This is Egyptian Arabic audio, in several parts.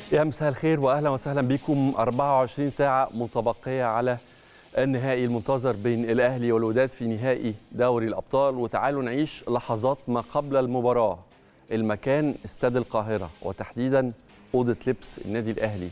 يا مساء الخير واهلا وسهلا بكم 24 ساعه متبقيه على النهائي المنتظر بين الاهلي والوداد في نهائي دوري الابطال وتعالوا نعيش لحظات ما قبل المباراه المكان استاد القاهره وتحديدا اوضه لبس النادي الاهلي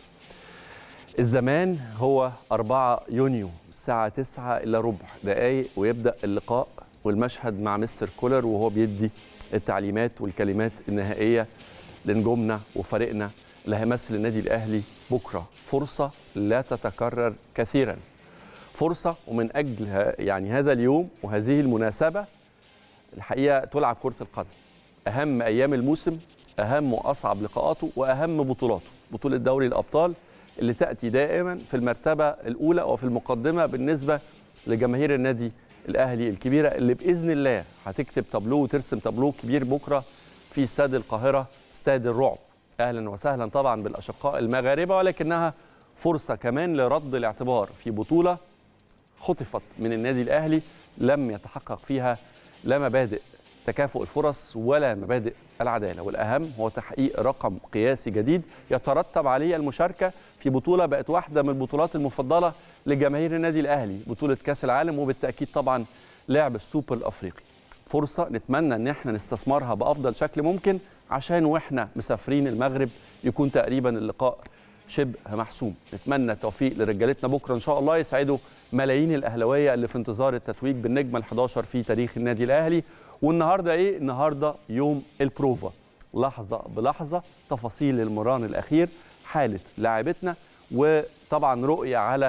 الزمان هو 4 يونيو الساعه 9 الا ربع دقائق ويبدا اللقاء والمشهد مع مستر كولر وهو بيدي التعليمات والكلمات النهائيه لنجومنا وفريقنا اللي هيمثل النادي الاهلي بكره فرصه لا تتكرر كثيرا فرصه ومن اجل يعني هذا اليوم وهذه المناسبه الحقيقه تلعب كره القدم اهم ايام الموسم اهم واصعب لقاءاته واهم بطولاته بطوله دوري الابطال اللي تاتي دائما في المرتبه الاولى وفي المقدمه بالنسبه لجماهير النادي الاهلي الكبيره اللي باذن الله هتكتب تابلو وترسم تابلو كبير بكره في استاد القاهره استاد الرعب اهلا وسهلا طبعا بالاشقاء المغاربه ولكنها فرصه كمان لرد الاعتبار في بطوله خطفت من النادي الاهلي لم يتحقق فيها لا مبادئ تكافؤ الفرص ولا مبادئ العداله والاهم هو تحقيق رقم قياسي جديد يترتب عليه المشاركه في بطوله بقت واحده من البطولات المفضله لجماهير النادي الاهلي بطوله كاس العالم وبالتاكيد طبعا لعب السوبر الافريقي فرصه نتمنى ان احنا نستثمرها بافضل شكل ممكن عشان واحنا مسافرين المغرب يكون تقريبا اللقاء شبه محسوم نتمنى التوفيق لرجالتنا بكره ان شاء الله يسعدوا ملايين الاهلاويه اللي في انتظار التتويج بالنجمه ال11 في تاريخ النادي الاهلي والنهارده ايه النهارده يوم البروفا لحظه بلحظه تفاصيل المران الاخير حاله لاعبتنا وطبعا رؤيه على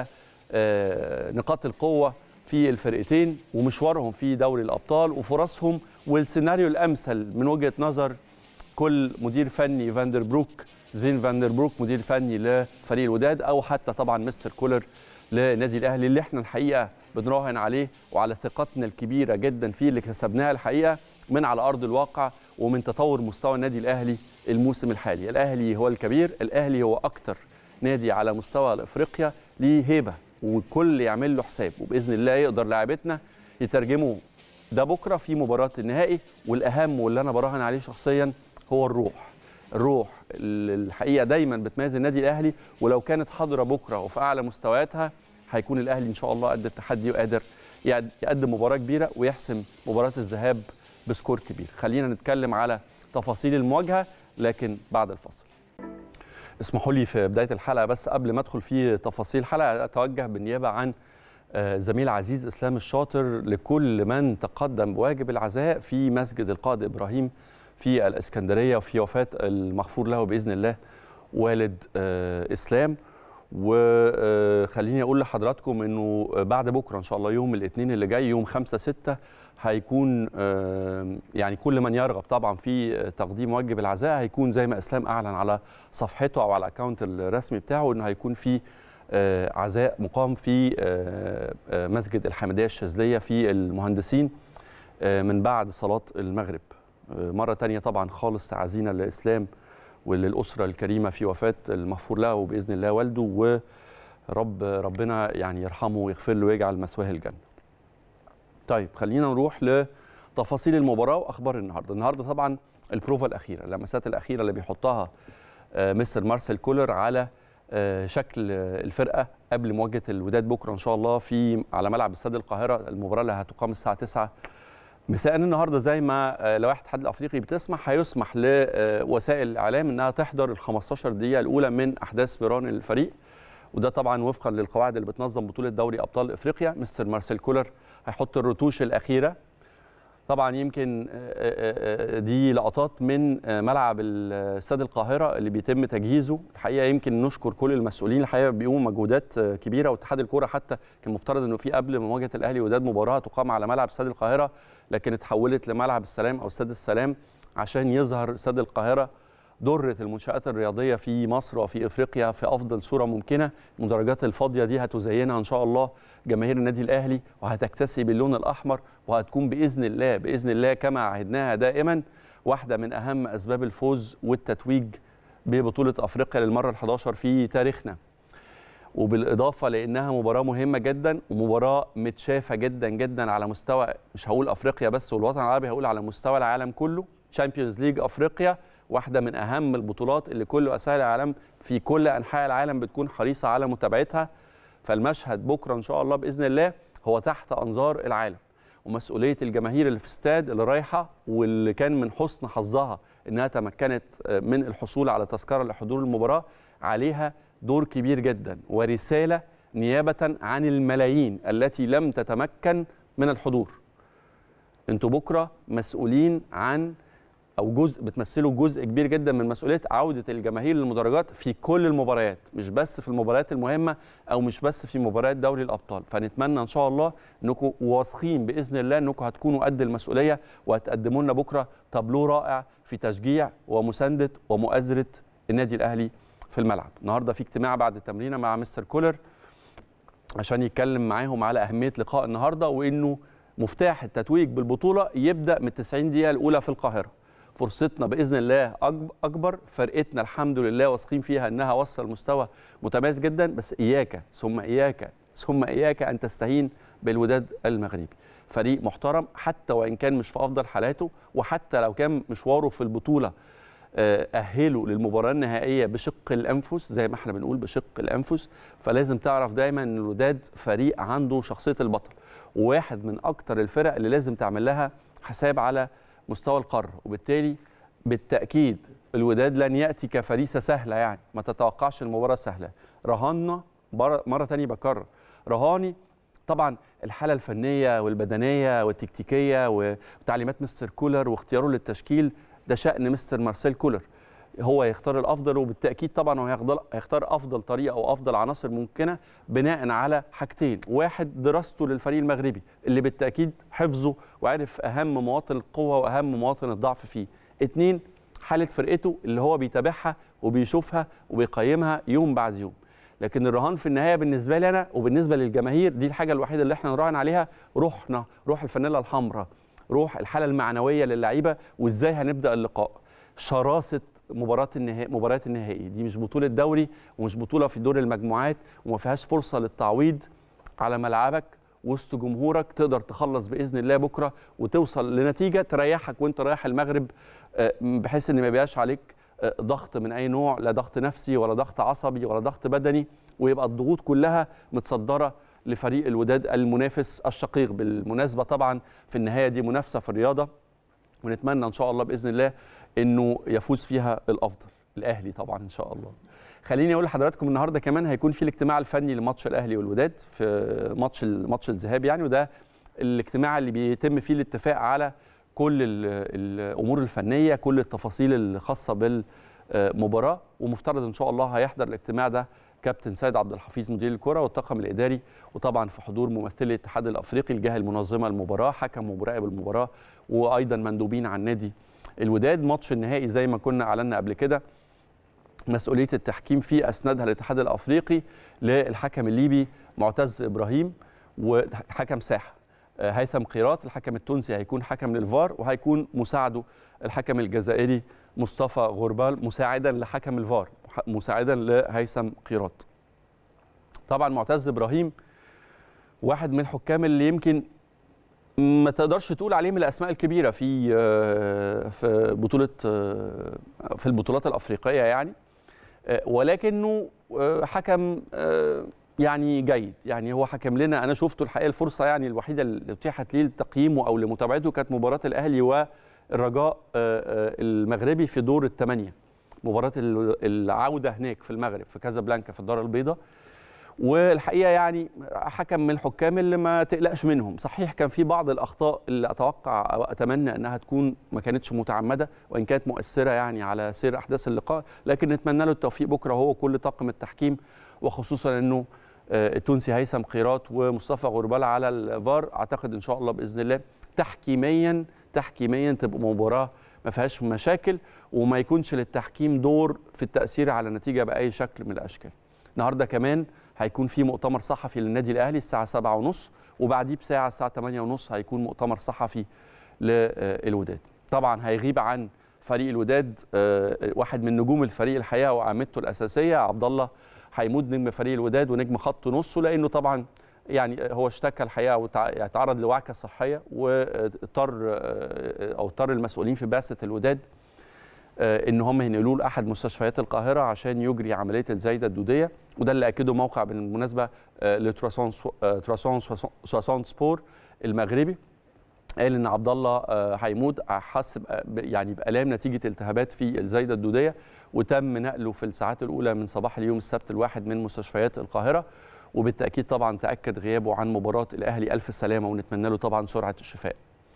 نقاط القوه في الفرقتين ومشوارهم في دوري الابطال وفرصهم والسيناريو الامثل من وجهه نظر كل مدير فني فاندر بروك زفين فاندر بروك مدير فني لفريق الوداد او حتى طبعا مستر كولر للنادي الاهلي اللي احنا الحقيقه بنراهن عليه وعلى ثقتنا الكبيره جدا فيه اللي كسبناها الحقيقه من على ارض الواقع ومن تطور مستوى النادي الاهلي الموسم الحالي الاهلي هو الكبير الاهلي هو اكتر نادي على مستوى افريقيا ليه هيبه والكل يعمل له حساب وباذن الله يقدر لاعبتنا يترجموا ده بكره في مباراه النهائي والاهم واللي انا براهن عليه شخصيا هو الروح الروح الحقيقه دايما بتميز النادي الاهلي ولو كانت حاضره بكره وفي اعلى مستوياتها هيكون الاهلي ان شاء الله قد التحدي وقادر يقدم مباراه كبيره ويحسم مباراه الذهاب بسكور كبير خلينا نتكلم على تفاصيل المواجهه لكن بعد الفصل اسمحوا لي في بدايه الحلقه بس قبل ما ادخل في تفاصيل الحلقه اتوجه بالنيابه عن زميل عزيز اسلام الشاطر لكل من تقدم بواجب العزاء في مسجد القائد ابراهيم في الاسكندريه وفي وفاه المغفور له باذن الله والد اسلام وخليني اقول لحضراتكم انه بعد بكره ان شاء الله يوم الاثنين اللي جاي يوم 5 6 هيكون يعني كل من يرغب طبعا في تقديم واجب العزاء هيكون زي ما اسلام اعلن على صفحته او على الاكونت الرسمي بتاعه انه هيكون في عزاء مقام في مسجد الحمديه الشاذليه في المهندسين من بعد صلاه المغرب مرة تانية طبعا خالص تعزينا لإسلام وللأسرة الكريمة في وفاة المغفور له وبإذن الله والده ورب ربنا يعني يرحمه ويغفر له ويجعل مثواه الجنة. طيب خلينا نروح لتفاصيل المباراة وأخبار النهاردة. النهاردة طبعا البروفا الأخيرة اللمسات الأخيرة اللي بيحطها مستر مارسيل كولر على شكل الفرقة قبل مواجهة الوداد بكرة إن شاء الله في على ملعب استاد القاهرة المباراة اللي هتقام الساعة 9 مساء النهارده زي ما لوائح الاتحاد الافريقي بتسمح هيسمح لوسائل الاعلام انها تحضر ال 15 دقيقه الاولى من احداث بيران الفريق وده طبعا وفقا للقواعد اللي بتنظم بطوله دوري ابطال افريقيا مستر مارسيل كولر هيحط الرتوش الاخيره طبعا يمكن دي لقطات من ملعب استاد القاهره اللي بيتم تجهيزه الحقيقه يمكن نشكر كل المسؤولين الحقيقه بيقوموا مجهودات كبيره واتحاد الكوره حتى كان مفترض انه في قبل مواجهه الاهلي وداد مباراه تقام على ملعب استاد القاهره لكن اتحولت لملعب السلام او استاد السلام عشان يظهر استاد القاهره درة المنشآت الرياضية في مصر وفي افريقيا في افضل صورة ممكنة، المدرجات الفاضية دي هتزينها ان شاء الله جماهير النادي الاهلي وهتكتسي باللون الاحمر وهتكون باذن الله باذن الله كما عهدناها دائما واحدة من اهم اسباب الفوز والتتويج ببطولة افريقيا للمرة ال11 في تاريخنا. وبالاضافه لانها مباراه مهمه جدا ومباراه متشافه جدا جدا على مستوى مش هقول افريقيا بس والوطن العربي هقول على مستوى العالم كله تشامبيونز ليج افريقيا واحده من اهم البطولات اللي كل وسائل الاعلام في كل انحاء العالم بتكون حريصه على متابعتها فالمشهد بكره ان شاء الله باذن الله هو تحت انظار العالم ومسؤوليه الجماهير اللي في استاد اللي رايحه واللي كان من حسن حظها انها تمكنت من الحصول على تذكره لحضور المباراه عليها دور كبير جدا ورساله نيابه عن الملايين التي لم تتمكن من الحضور انتوا بكره مسؤولين عن او جزء بتمثلوا جزء كبير جدا من مسؤوليه عوده الجماهير للمدرجات في كل المباريات مش بس في المباريات المهمه او مش بس في مباريات دوري الابطال فنتمنى ان شاء الله انكم واثقين باذن الله انكم هتكونوا قد المسؤوليه وهتقدموا لنا بكره تابلو رائع في تشجيع ومسانده ومؤازره النادي الاهلي في الملعب النهارده في اجتماع بعد التمرين مع مستر كولر عشان يتكلم معاهم على اهميه لقاء النهارده وانه مفتاح التتويج بالبطوله يبدا من 90 دقيقه الاولى في القاهره فرصتنا باذن الله اكبر فرقتنا الحمد لله واثقين فيها انها وصل مستوى متميز جدا بس اياك ثم اياك ثم اياك ان تستهين بالوداد المغربي فريق محترم حتى وان كان مش في افضل حالاته وحتى لو كان مشواره في البطوله اهله للمباراه النهائيه بشق الانفس زي ما احنا بنقول بشق الانفس فلازم تعرف دايما ان الوداد فريق عنده شخصيه البطل وواحد من اكتر الفرق اللي لازم تعمل لها حساب على مستوى القاره وبالتالي بالتاكيد الوداد لن ياتي كفريسه سهله يعني ما تتوقعش المباراه سهله رهنا مره ثانيه بكرر رهاني طبعا الحاله الفنيه والبدنيه والتكتيكيه وتعليمات مستر كولر واختياره للتشكيل ده شان مستر مارسيل كولر هو يختار الافضل وبالتاكيد طبعا هو هيختار افضل طريقه او افضل عناصر ممكنه بناء على حاجتين واحد دراسته للفريق المغربي اللي بالتاكيد حفظه وعرف اهم مواطن القوه واهم مواطن الضعف فيه اتنين حاله فرقته اللي هو بيتابعها وبيشوفها وبيقيمها يوم بعد يوم لكن الرهان في النهايه بالنسبه لي انا وبالنسبه للجماهير دي الحاجه الوحيده اللي احنا نراهن عليها روحنا روح الفانيلا الحمراء روح الحاله المعنويه للعيبه وازاي هنبدا اللقاء شراسه مباراه النهائي مباريات النهائي دي مش بطوله دوري ومش بطوله في دور المجموعات وما فيهاش فرصه للتعويض على ملعبك وسط جمهورك تقدر تخلص باذن الله بكره وتوصل لنتيجه تريحك وانت رايح المغرب بحيث ان ما يبقاش عليك ضغط من اي نوع لا ضغط نفسي ولا ضغط عصبي ولا ضغط بدني ويبقى الضغوط كلها متصدره لفريق الوداد المنافس الشقيق بالمناسبه طبعا في النهايه دي منافسه في الرياضه ونتمنى ان شاء الله باذن الله انه يفوز فيها الافضل الاهلي طبعا ان شاء الله خليني اقول لحضراتكم النهارده كمان هيكون في الاجتماع الفني لماتش الاهلي والوداد في ماتش ماتش الذهاب يعني وده الاجتماع اللي بيتم فيه الاتفاق على كل الامور الفنيه كل التفاصيل الخاصه بالمباراه ومفترض ان شاء الله هيحضر الاجتماع ده كابتن سيد عبد الحفيظ مدير الكره والطاقم الاداري وطبعا في حضور ممثلي الاتحاد الافريقي الجهه المنظمه للمباراه حكم ومراقب المباراه وايضا مندوبين عن نادي الوداد ماتش النهائي زي ما كنا اعلنا قبل كده مسؤوليه التحكيم فيه اسندها الاتحاد الافريقي للحكم الليبي معتز ابراهيم وحكم ساحه هيثم قيراط الحكم التونسي هيكون حكم للفار وهيكون مساعده الحكم الجزائري مصطفى غربال مساعدا لحكم الفار مساعدا لهيثم قيراط طبعا معتز ابراهيم واحد من الحكام اللي يمكن ما تقدرش تقول عليه من الاسماء الكبيره في في بطوله في البطولات الافريقيه يعني ولكنه حكم يعني جيد يعني هو حكم لنا انا شفته الحقيقه الفرصه يعني الوحيده اللي اتيحت لي لتقييمه او لمتابعته كانت مباراه الاهلي والرجاء المغربي في دور الثمانيه مباراه العوده هناك في المغرب في كازابلانكا في الدار البيضاء والحقيقه يعني حكم من الحكام اللي ما تقلقش منهم صحيح كان في بعض الاخطاء اللي اتوقع او اتمنى انها تكون ما كانتش متعمده وان كانت مؤثره يعني على سير احداث اللقاء لكن نتمنى له التوفيق بكره هو كل طاقم التحكيم وخصوصا انه التونسي هيثم قيراط ومصطفى غربال على الفار اعتقد ان شاء الله باذن الله تحكيميا تحكيميا تبقى مباراه ما فيهاش مشاكل وما يكونش للتحكيم دور في التاثير على النتيجه باي شكل من الاشكال النهارده كمان هيكون في مؤتمر صحفي للنادي الاهلي الساعه 7:30 وبعديه بساعه الساعه 8:30 هيكون مؤتمر صحفي للوداد طبعا هيغيب عن فريق الوداد واحد من نجوم الفريق الحقيقه وعامته الاساسيه عبد الله هيمود نجم فريق الوداد ونجم خط نصه لانه طبعا يعني هو اشتكى الحقيقه وتعرض لوعكه صحيه واضطر او اضطر المسؤولين في بعثه الوداد ان هم ينقلوه لاحد مستشفيات القاهره عشان يجري عمليه الزايده الدوديه وده اللي اكده موقع بالمناسبه لتراسون تراسون سواسون سبور المغربي قال ان عبد الله هيموت حس يعني بالام نتيجه التهابات في الزايده الدوديه وتم نقله في الساعات الاولى من صباح اليوم السبت الواحد من مستشفيات القاهره وبالتاكيد طبعا تاكد غيابه عن مباراه الاهلي الف سلامه ونتمنى له طبعا سرعه الشفاء.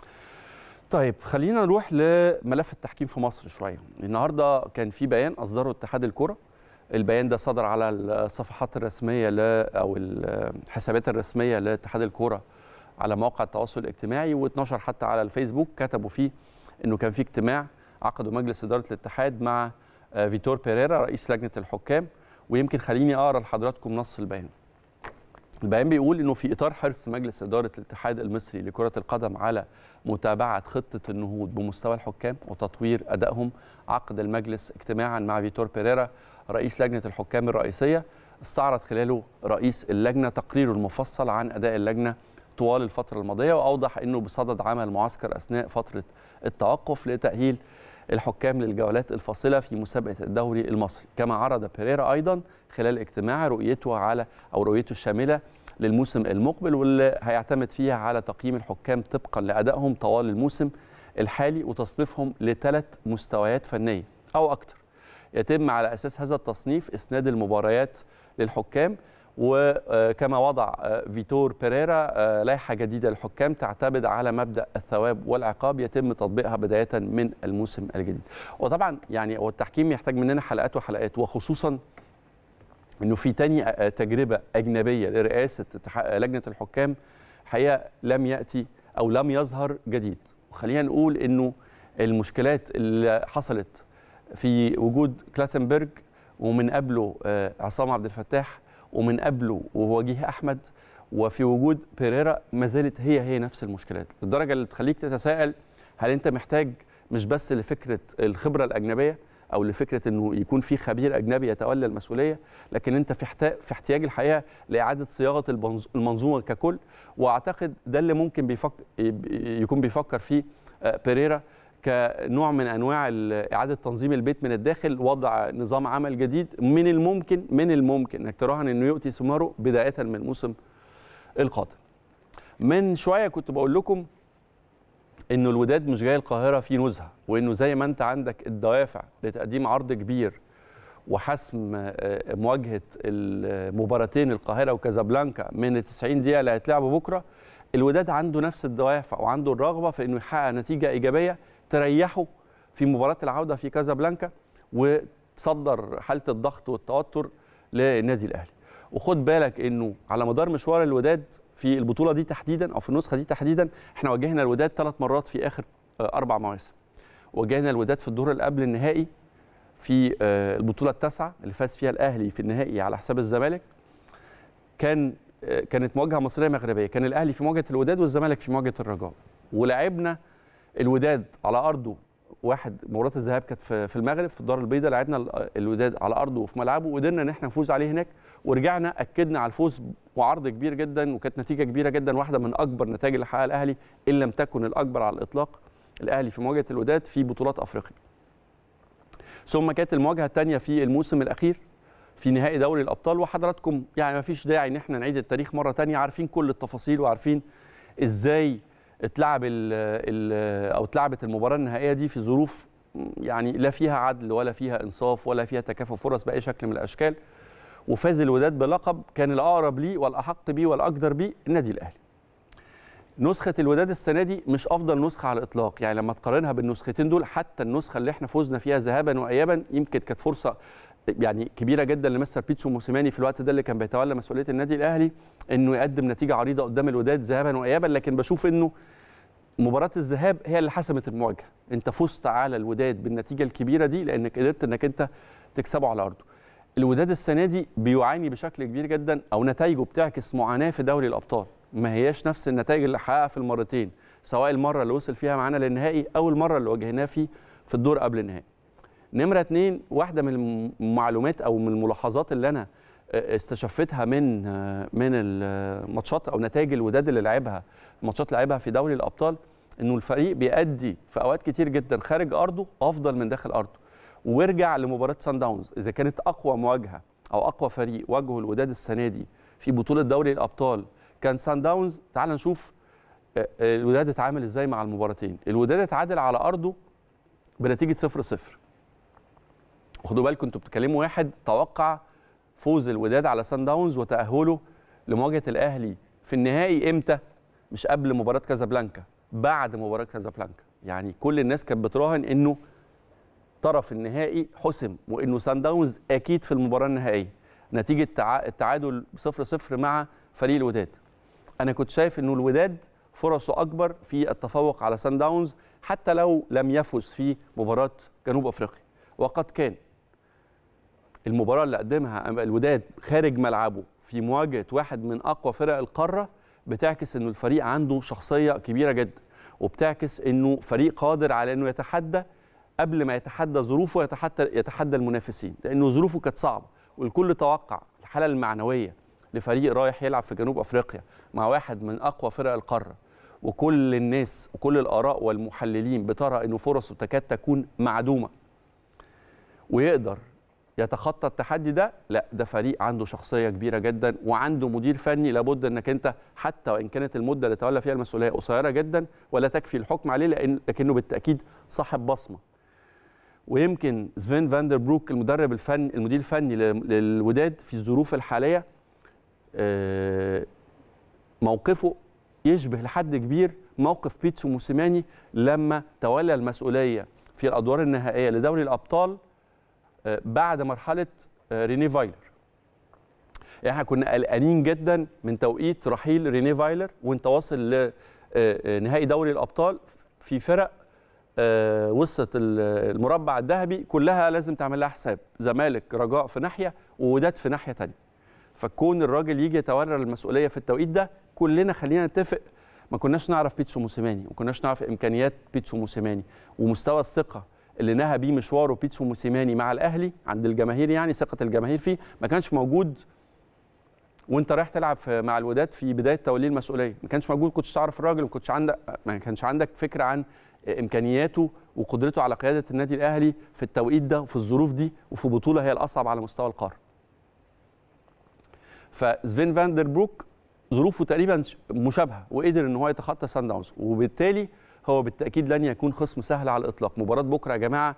طيب خلينا نروح لملف التحكيم في مصر شويه النهارده كان في بيان اصدره اتحاد الكره البيان ده صدر على الصفحات الرسميه ل او الحسابات الرسميه لاتحاد الكره على مواقع التواصل الاجتماعي واتنشر حتى على الفيسبوك كتبوا فيه انه كان في اجتماع عقده مجلس اداره الاتحاد مع فيتور بيريرا رئيس لجنه الحكام ويمكن خليني اقرا لحضراتكم نص البيان البيان بيقول انه في اطار حرص مجلس اداره الاتحاد المصري لكره القدم على متابعه خطه النهوض بمستوى الحكام وتطوير ادائهم عقد المجلس اجتماعا مع فيتور بيريرا رئيس لجنه الحكام الرئيسيه استعرض خلاله رئيس اللجنه تقريره المفصل عن اداء اللجنه طوال الفتره الماضيه واوضح انه بصدد عمل معسكر اثناء فتره التوقف لتاهيل الحكام للجولات الفاصله في مسابقه الدوري المصري كما عرض بيريرا ايضا خلال اجتماع رؤيته على او رؤيته الشامله للموسم المقبل واللي هيعتمد فيها على تقييم الحكام طبقا لادائهم طوال الموسم الحالي وتصنيفهم لثلاث مستويات فنيه او اكثر يتم على اساس هذا التصنيف اسناد المباريات للحكام وكما وضع فيتور بيريرا لائحه جديده للحكام تعتمد على مبدا الثواب والعقاب يتم تطبيقها بدايه من الموسم الجديد. وطبعا يعني هو التحكيم يحتاج مننا حلقات وحلقات وخصوصا انه في تاني تجربه اجنبيه لرئاسه لجنه الحكام حقيقه لم ياتي او لم يظهر جديد وخلينا نقول انه المشكلات اللي حصلت في وجود كلاتنبرج ومن قبله عصام عبد الفتاح ومن قبله ووجيه احمد وفي وجود بيريرا ما زالت هي هي نفس المشكلات للدرجه اللي تخليك تتساءل هل انت محتاج مش بس لفكره الخبره الاجنبيه او لفكره انه يكون في خبير اجنبي يتولى المسؤوليه لكن انت في احتياج في احتياج الحقيقه لاعاده صياغه المنظومه ككل واعتقد ده اللي ممكن بيفكر يكون بيفكر فيه بيريرا كنوع من انواع اعاده تنظيم البيت من الداخل وضع نظام عمل جديد من الممكن من الممكن انك تراهن انه يؤتي ثماره بدايه من الموسم القادم. من شويه كنت بقول لكم انه الوداد مش جاي القاهره في نزهه وانه زي ما انت عندك الدوافع لتقديم عرض كبير وحسم مواجهه المباراتين القاهره وكازابلانكا من ال 90 دقيقه اللي هيتلعبوا بكره الوداد عنده نفس الدوافع وعنده الرغبه في انه يحقق نتيجه ايجابيه تريحه في مباراه العوده في كازابلانكا وتصدر حاله الضغط والتوتر للنادي الاهلي وخد بالك انه على مدار مشوار الوداد في البطوله دي تحديدا او في النسخه دي تحديدا احنا واجهنا الوداد ثلاث مرات في اخر اربع مواسم واجهنا الوداد في الدور اللي قبل النهائي في البطوله التاسعه اللي فاز فيها الاهلي في النهائي على حساب الزمالك كان كانت مواجهه مصريه مغربيه كان الاهلي في مواجهه الوداد والزمالك في مواجهه الرجاء ولعبنا الوداد على ارضه واحد مباراه الذهاب كانت في المغرب في الدار البيضاء لعبنا الوداد على ارضه وفي ملعبه وقدرنا ان احنا نفوز عليه هناك ورجعنا اكدنا على الفوز وعرض كبير جدا وكانت نتيجه كبيره جدا واحده من اكبر نتائج اللي حققها الاهلي ان لم تكن الاكبر على الاطلاق الاهلي في مواجهه الوداد في بطولات افريقيا. ثم كانت المواجهه الثانيه في الموسم الاخير في نهائي دوري الابطال وحضراتكم يعني ما فيش داعي ان احنا نعيد التاريخ مره ثانيه عارفين كل التفاصيل وعارفين ازاي اتلعب ال ال او اتلعبت المباراه النهائيه دي في ظروف يعني لا فيها عدل ولا فيها انصاف ولا فيها تكافؤ فرص باي شكل من الاشكال وفاز الوداد بلقب كان الاقرب ليه والاحق بيه والاقدر بيه النادي الاهلي. نسخه الوداد السنه دي مش افضل نسخه على الاطلاق يعني لما تقارنها بالنسختين دول حتى النسخه اللي احنا فزنا فيها ذهابا وايابا يمكن كانت فرصه يعني كبيره جدا لمستر بيتسو موسيماني في الوقت ده اللي كان بيتولى مسؤوليه النادي الاهلي انه يقدم نتيجه عريضه قدام الوداد ذهابا وايابا لكن بشوف انه مباراه الذهاب هي اللي حسمت المواجهه انت فزت على الوداد بالنتيجه الكبيره دي لانك قدرت انك انت تكسبه على ارضه الوداد السنه دي بيعاني بشكل كبير جدا او نتائجه بتعكس معاناه في دوري الابطال ما هياش نفس النتائج اللي حققها في المرتين سواء المره اللي وصل فيها معانا للنهائي او المره اللي واجهناه فيه في الدور قبل النهائي نمره اتنين واحده من المعلومات او من الملاحظات اللي انا استشفتها من من الماتشات او نتائج الوداد اللي لعبها الماتشات اللي لعبها في دوري الابطال انه الفريق بيأدي في اوقات كتير جدا خارج ارضه افضل من داخل ارضه وارجع لمباراه سان داونز اذا كانت اقوى مواجهه او اقوى فريق واجهه الوداد السنه دي في بطوله دوري الابطال كان سان داونز تعال نشوف آه، آه، الوداد اتعامل ازاي مع المباراتين الوداد اتعادل على ارضه بنتيجه 0 0 وخدوا بالكم انتوا بتتكلموا واحد توقع فوز الوداد على سان داونز وتاهله لمواجهه الاهلي في النهائي امتى مش قبل مباراه كازابلانكا بعد مباراه كازابلانكا يعني كل الناس كانت بتراهن انه طرف النهائي حسم وانه سان داونز اكيد في المباراه النهائيه نتيجه تع- التعادل 0 0 مع فريق الوداد انا كنت شايف انه الوداد فرصه اكبر في التفوق على سان داونز حتى لو لم يفز في مباراه جنوب افريقيا وقد كان المباراه اللي قدمها الوداد خارج ملعبه في مواجهه واحد من اقوى فرق القاره بتعكس انه الفريق عنده شخصيه كبيره جدا وبتعكس انه فريق قادر على انه يتحدى قبل ما يتحدى ظروفه يتحدى يتحدى المنافسين لانه ظروفه كانت صعبه والكل توقع الحاله المعنويه لفريق رايح يلعب في جنوب افريقيا مع واحد من اقوى فرق القاره وكل الناس وكل الاراء والمحللين بترى انه فرصه تكاد تكون معدومه ويقدر يتخطى التحدي ده لا ده فريق عنده شخصيه كبيره جدا وعنده مدير فني لابد انك انت حتى وان كانت المده اللي تولى فيها المسؤوليه قصيره جدا ولا تكفي الحكم عليه لان لكنه بالتاكيد صاحب بصمه ويمكن سفين فاندر بروك المدرب الفني المدير الفني لل- للوداد في الظروف الحاليه آه، موقفه يشبه لحد كبير موقف بيتسو موسيماني لما تولى المسؤوليه في الادوار النهائيه لدوري الابطال آه، بعد مرحله آه، ريني فايلر احنا كنا قلقانين جدا من توقيت رحيل ريني فايلر وانت واصل لنهائي دوري الابطال في فرق آه، وسط ال- المربع الذهبي كلها لازم تعمل لها حساب زمالك رجاء في ناحيه ووداد في ناحيه تانية فكون الراجل يجي يتولى المسؤوليه في التوقيت ده كلنا خلينا نتفق ما كناش نعرف بيتسو موسيماني ما كناش نعرف امكانيات بيتسو موسيماني ومستوى الثقه اللي نهى بيه مشواره بيتسو موسيماني مع الاهلي عند الجماهير يعني ثقه الجماهير فيه ما كانش موجود وانت رايح تلعب في مع الوداد في بدايه توليه المسؤوليه ما كانش موجود كنتش تعرف الراجل ما كنتش عندك ما كانش عندك فكره عن امكانياته وقدرته على قياده النادي الاهلي في التوقيت ده وفي الظروف دي وفي بطوله هي الاصعب على مستوى القاره فسفين فاندر بروك ظروفه تقريبا مشابهه وقدر ان هو يتخطى سان داونز وبالتالي هو بالتاكيد لن يكون خصم سهل على الاطلاق مباراه بكره يا جماعه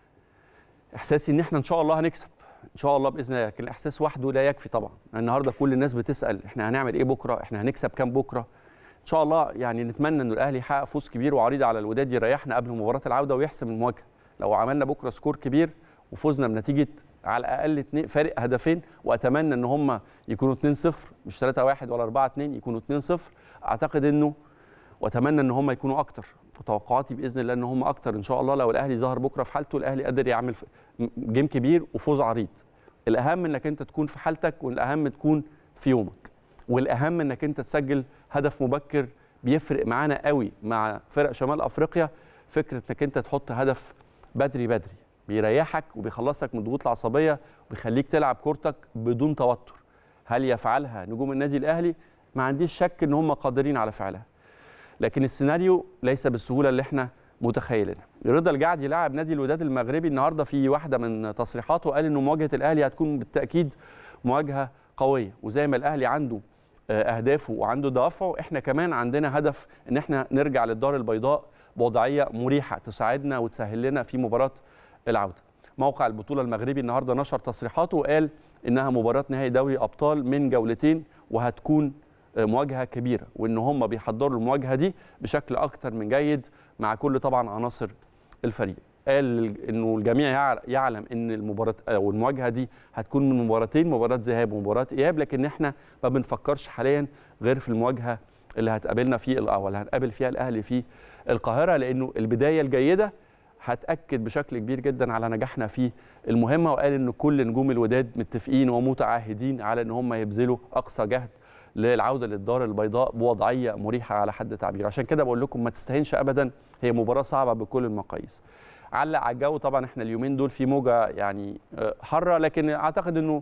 احساسي ان احنا ان شاء الله هنكسب ان شاء الله باذن الله لكن الاحساس وحده لا يكفي طبعا النهارده كل الناس بتسال احنا هنعمل ايه بكره احنا هنكسب كام بكره ان شاء الله يعني نتمنى ان الاهلي يحقق فوز كبير وعريض على الوداد يريحنا قبل مباراه العوده ويحسم المواجهه لو عملنا بكره سكور كبير وفوزنا بنتيجه على الاقل اتنين فارق هدفين واتمنى ان هم يكونوا 2-0 مش 3-1 ولا 4-2 يكونوا 2-0 اعتقد انه واتمنى ان هم يكونوا اكتر وتوقعاتي باذن الله ان هم اكتر ان شاء الله لو الاهلي ظهر بكره في حالته الاهلي قادر يعمل ف- جيم كبير وفوز عريض الاهم انك انت تكون في حالتك والاهم تكون في يومك والاهم انك انت تسجل هدف مبكر بيفرق معانا قوي مع فرق شمال افريقيا فكره انك انت تحط هدف بدري بدري بيريحك وبيخلصك من الضغوط العصبيه وبيخليك تلعب كورتك بدون توتر هل يفعلها نجوم النادي الاهلي ما عنديش شك ان هم قادرين على فعلها لكن السيناريو ليس بالسهوله اللي احنا متخيلينها رضا الجعدي لاعب نادي الوداد المغربي النهارده في واحده من تصريحاته قال انه مواجهه الاهلي هتكون بالتاكيد مواجهه قويه وزي ما الاهلي عنده آه، اهدافه وعنده دوافعه احنا كمان عندنا هدف ان احنا نرجع للدار البيضاء بوضعيه مريحه تساعدنا وتسهل لنا في مباراه العوده موقع البطوله المغربي النهارده نشر تصريحاته وقال انها مباراه نهائي دوري ابطال من جولتين وهتكون آه، مواجهه كبيره وان هم بيحضروا المواجهه دي بشكل اكتر من جيد مع كل طبعا عناصر الفريق قال انه الجميع يع- يعلم ان المباراه او المواجهه دي هتكون من مباراتين مباراه ذهاب ومباراه اياب لكن احنا ما بنفكرش حاليا غير في المواجهه اللي هتقابلنا في او اللي هنقابل فيها الاهلي في القاهره لانه البدايه الجيده هتاكد بشكل كبير جدا على نجاحنا في المهمه وقال ان كل نجوم الوداد متفقين ومتعاهدين على ان هم يبذلوا اقصى جهد للعوده للدار البيضاء بوضعيه مريحه على حد تعبير عشان كده بقول لكم ما تستهينش ابدا هي مباراه صعبه بكل المقاييس علق على الجو طبعا احنا اليومين دول في موجه يعني آه، حاره لكن اعتقد انه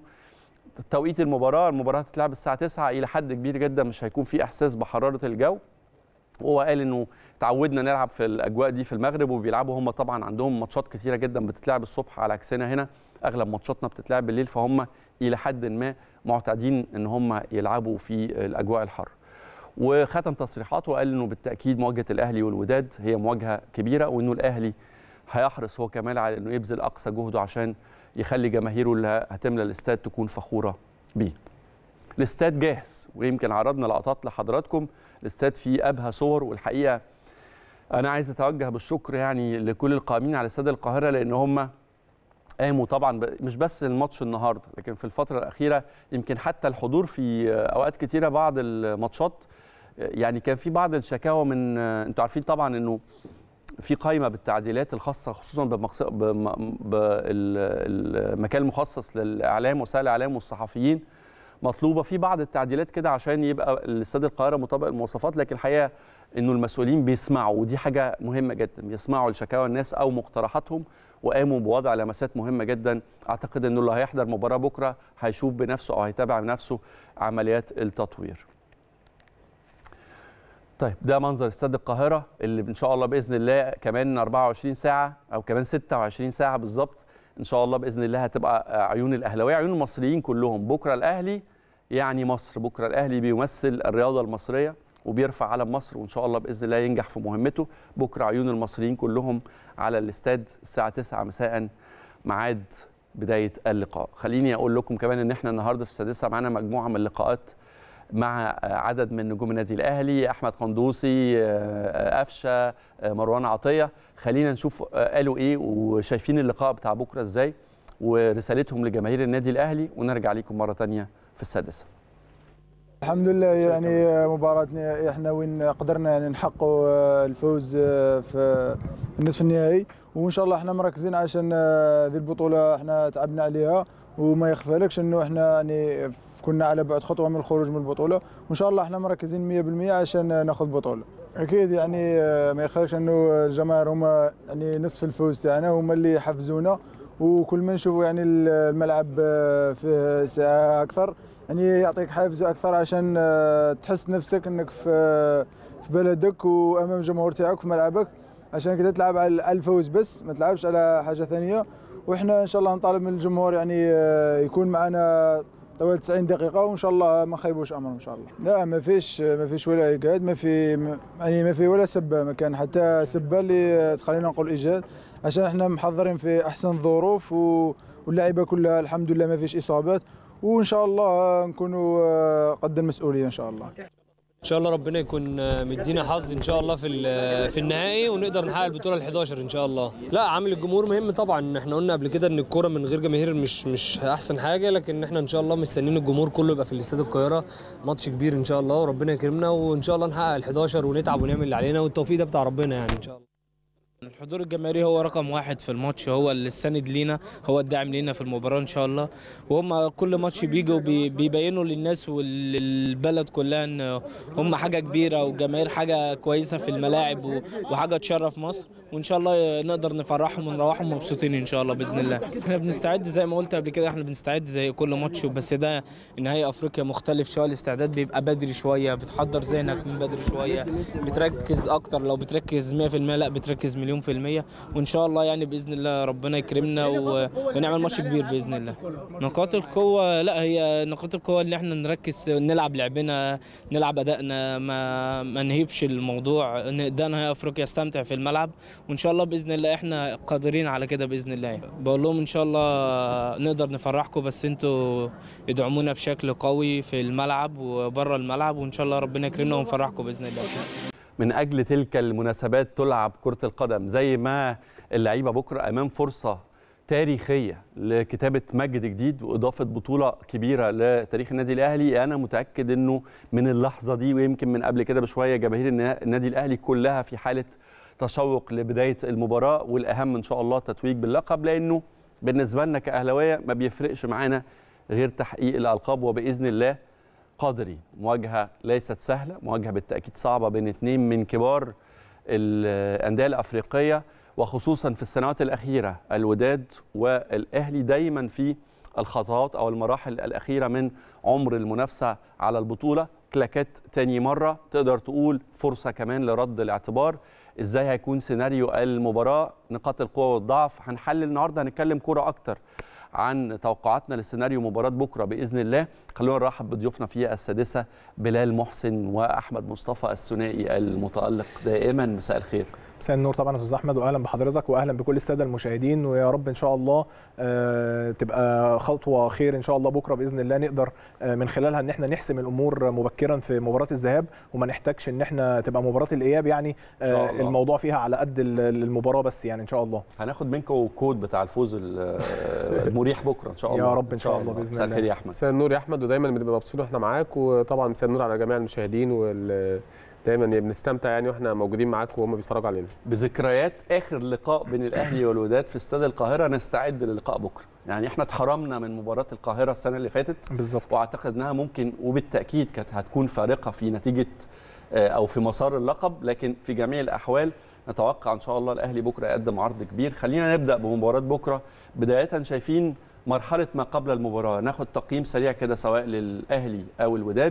توقيت المباراه المباراه هتتلعب الساعه 9 الى حد كبير جدا مش هيكون في احساس بحراره الجو وهو قال انه تعودنا نلعب في الاجواء دي في المغرب وبيلعبوا هم طبعا عندهم ماتشات كتيره جدا بتتلعب الصبح على عكسنا هنا اغلب ماتشاتنا بتتلعب بالليل فهم الى حد ما معتادين ان هم يلعبوا في الاجواء الحر وختم تصريحاته وقال انه بالتاكيد مواجهه الاهلي والوداد هي مواجهه كبيره وانه الاهلي هيحرص هو كمان على انه يبذل اقصى جهده عشان يخلي جماهيره اللي هتملى الاستاد تكون فخوره بيه. الاستاد جاهز ويمكن عرضنا لقطات لحضراتكم الاستاد فيه ابهى صور والحقيقه انا عايز اتوجه بالشكر يعني لكل القائمين على استاد القاهره لان هم قاموا طبعا مش بس الماتش النهارده لكن في الفتره الاخيره يمكن حتى الحضور في اوقات كتيره بعض الماتشات يعني كان في بعض الشكاوى من انتوا عارفين طبعا انه في قائمه بالتعديلات الخاصه خصوصا بالمكان المخصص للاعلام وسائل الاعلام والصحفيين مطلوبه في بعض التعديلات كده عشان يبقى الاستاد القاهره مطابق المواصفات لكن الحقيقه انه المسؤولين بيسمعوا ودي حاجه مهمه جدا بيسمعوا لشكاوى الناس او مقترحاتهم وقاموا بوضع لمسات مهمه جدا اعتقد انه اللي هيحضر مباراه بكره هيشوف بنفسه او هيتابع بنفسه عمليات التطوير طيب ده منظر استاد القاهره اللي ان شاء الله باذن الله كمان 24 ساعه او كمان 26 ساعه بالظبط ان شاء الله باذن الله هتبقى عيون الاهلاويه عيون المصريين كلهم بكره الاهلي يعني مصر بكره الاهلي بيمثل الرياضه المصريه وبيرفع علم مصر وان شاء الله باذن الله ينجح في مهمته بكره عيون المصريين كلهم على الاستاد الساعه 9 مساء ميعاد بدايه اللقاء خليني اقول لكم كمان ان احنا النهارده في السادسه معانا مجموعه من اللقاءات مع عدد من نجوم النادي الاهلي احمد قندوسي قفشه مروان عطيه خلينا نشوف قالوا ايه وشايفين اللقاء بتاع بكره ازاي ورسالتهم لجماهير النادي الاهلي ونرجع لكم مره ثانيه في السادسه الحمد لله يعني مباراتنا احنا وين قدرنا يعني نحققوا الفوز في النصف النهائي وان شاء الله احنا مركزين عشان هذه البطوله احنا تعبنا عليها وما يخفالكش انه احنا يعني كنا على بعد خطوه من الخروج من البطوله وان شاء الله احنا مركزين 100% عشان ناخذ بطوله اكيد يعني ما يخفالكش انه الجماهير هما يعني نصف الفوز تاعنا هما اللي حفزونا وكل ما نشوفوا يعني الملعب فيه ساعه اكثر يعني يعطيك حافز اكثر عشان تحس نفسك انك في في بلدك وامام الجمهور تاعك في ملعبك عشان كده تلعب على الفوز بس ما تلعبش على حاجه ثانيه واحنا ان شاء الله نطالب من الجمهور يعني يكون معنا طوال 90 دقيقة وإن شاء الله ما خيبوش أمر إن شاء الله. لا ما فيش ما فيش ولا إيجاد ما في يعني ما في ولا سبة ما كان حتى سبة اللي تخلينا نقول إيجاد عشان إحنا محضرين في أحسن ظروف واللعيبة كلها الحمد لله ما فيش إصابات وإن شاء الله نكونوا قد المسؤولية إن شاء الله. ان شاء الله ربنا يكون مدينا حظ ان شاء الله في في النهائي ونقدر نحقق البطوله ال11 ان شاء الله لا عامل الجمهور مهم طبعا احنا قلنا قبل كده ان الكوره من غير جماهير مش مش احسن حاجه لكن احنا ان شاء الله مستنيين الجمهور كله يبقى في الاستاد القاهره ماتش كبير ان شاء الله وربنا يكرمنا وان شاء الله نحقق ال11 ونتعب ونعمل اللي علينا والتوفيق ده بتاع ربنا يعني ان شاء الله الحضور الجماهيري هو رقم واحد في الماتش هو اللي السند لينا هو الداعم لينا في المباراه ان شاء الله وهم كل ماتش بيجوا بيبينوا للناس والبلد كلها ان هم حاجه كبيره والجماهير حاجه كويسه في الملاعب وحاجه تشرف مصر وان شاء الله نقدر نفرحهم ونروحهم مبسوطين ان شاء الله باذن الله احنا بنستعد زي ما قلت قبل كده احنا بنستعد زي كل ماتش بس ده نهائي افريقيا مختلف شويه الاستعداد بيبقى بدري شويه بتحضر ذهنك من بدري شويه بتركز اكتر لو بتركز 100% لا بتركز مليون في المية وإن شاء الله يعني بإذن الله ربنا يكرمنا و... ونعمل ماتش كبير بإذن الله نقاط القوة لا هي نقاط القوة اللي احنا نركز نلعب لعبنا نلعب أدائنا ما ما نهيبش الموضوع ده نهائي أفريقيا استمتع في الملعب وإن شاء الله بإذن الله احنا قادرين على كده بإذن الله يعني. بقول لهم إن شاء الله نقدر نفرحكم بس انتوا ادعمونا بشكل قوي في الملعب وبره الملعب وإن شاء الله ربنا يكرمنا ونفرحكم بإذن الله من اجل تلك المناسبات تلعب كره القدم زي ما اللعيبه بكره امام فرصه تاريخيه لكتابه مجد جديد واضافه بطوله كبيره لتاريخ النادي الاهلي انا متاكد انه من اللحظه دي ويمكن من قبل كده بشويه جماهير النادي الاهلي كلها في حاله تشوق لبدايه المباراه والاهم ان شاء الله تتويج باللقب لانه بالنسبه لنا كاهلاويه ما بيفرقش معانا غير تحقيق الالقاب وباذن الله قادرين مواجهه ليست سهله مواجهه بالتاكيد صعبه بين اثنين من كبار الانديه الافريقيه وخصوصا في السنوات الاخيره الوداد والاهلي دايما في الخطوات او المراحل الاخيره من عمر المنافسه على البطوله كلاكات تاني مره تقدر تقول فرصه كمان لرد الاعتبار ازاي هيكون سيناريو المباراه نقاط القوه والضعف هنحلل النهارده هنتكلم كوره اكتر عن توقعاتنا لسيناريو مباراه بكره باذن الله خلونا نرحب بضيوفنا في السادسه بلال محسن واحمد مصطفى الثنائي المتالق دائما مساء الخير مساء النور طبعا يا استاذ احمد واهلا بحضرتك واهلا بكل الساده المشاهدين ويا رب ان شاء الله آه، تبقى خطوه خير ان شاء الله بكره باذن الله نقدر آه، من خلالها ان احنا نحسم الامور مبكرا في مباراه الذهاب وما نحتاجش ان احنا تبقى مباراه الاياب يعني إن شاء آه، الله. الموضوع فيها على قد ال- المباراه بس يعني ان شاء الله هناخد منكم كود بتاع الفوز ال- المريح بكره ان شاء يا الله رب إن شاء الله بإذن مساء الله. الخير يا احمد مساء النور يا احمد ودايما بنبقى مبسوطين واحنا معاك وطبعا مساء النور على جميع المشاهدين وال دايما بنستمتع يعني واحنا موجودين معاك وهم بيتفرجوا علينا بذكريات اخر لقاء بين الاهلي والوداد في استاد القاهره نستعد للقاء بكره يعني احنا اتحرمنا من مباراه القاهره السنه اللي فاتت بالظبط واعتقد انها ممكن وبالتاكيد كانت هتكون فارقه في نتيجه آه، او في مسار اللقب لكن في جميع الاحوال نتوقع ان شاء الله الاهلي بكره يقدم عرض كبير خلينا نبدا بمباراه بكره بدايه شايفين مرحله ما قبل المباراه ناخد تقييم سريع كده سواء للاهلي او الوداد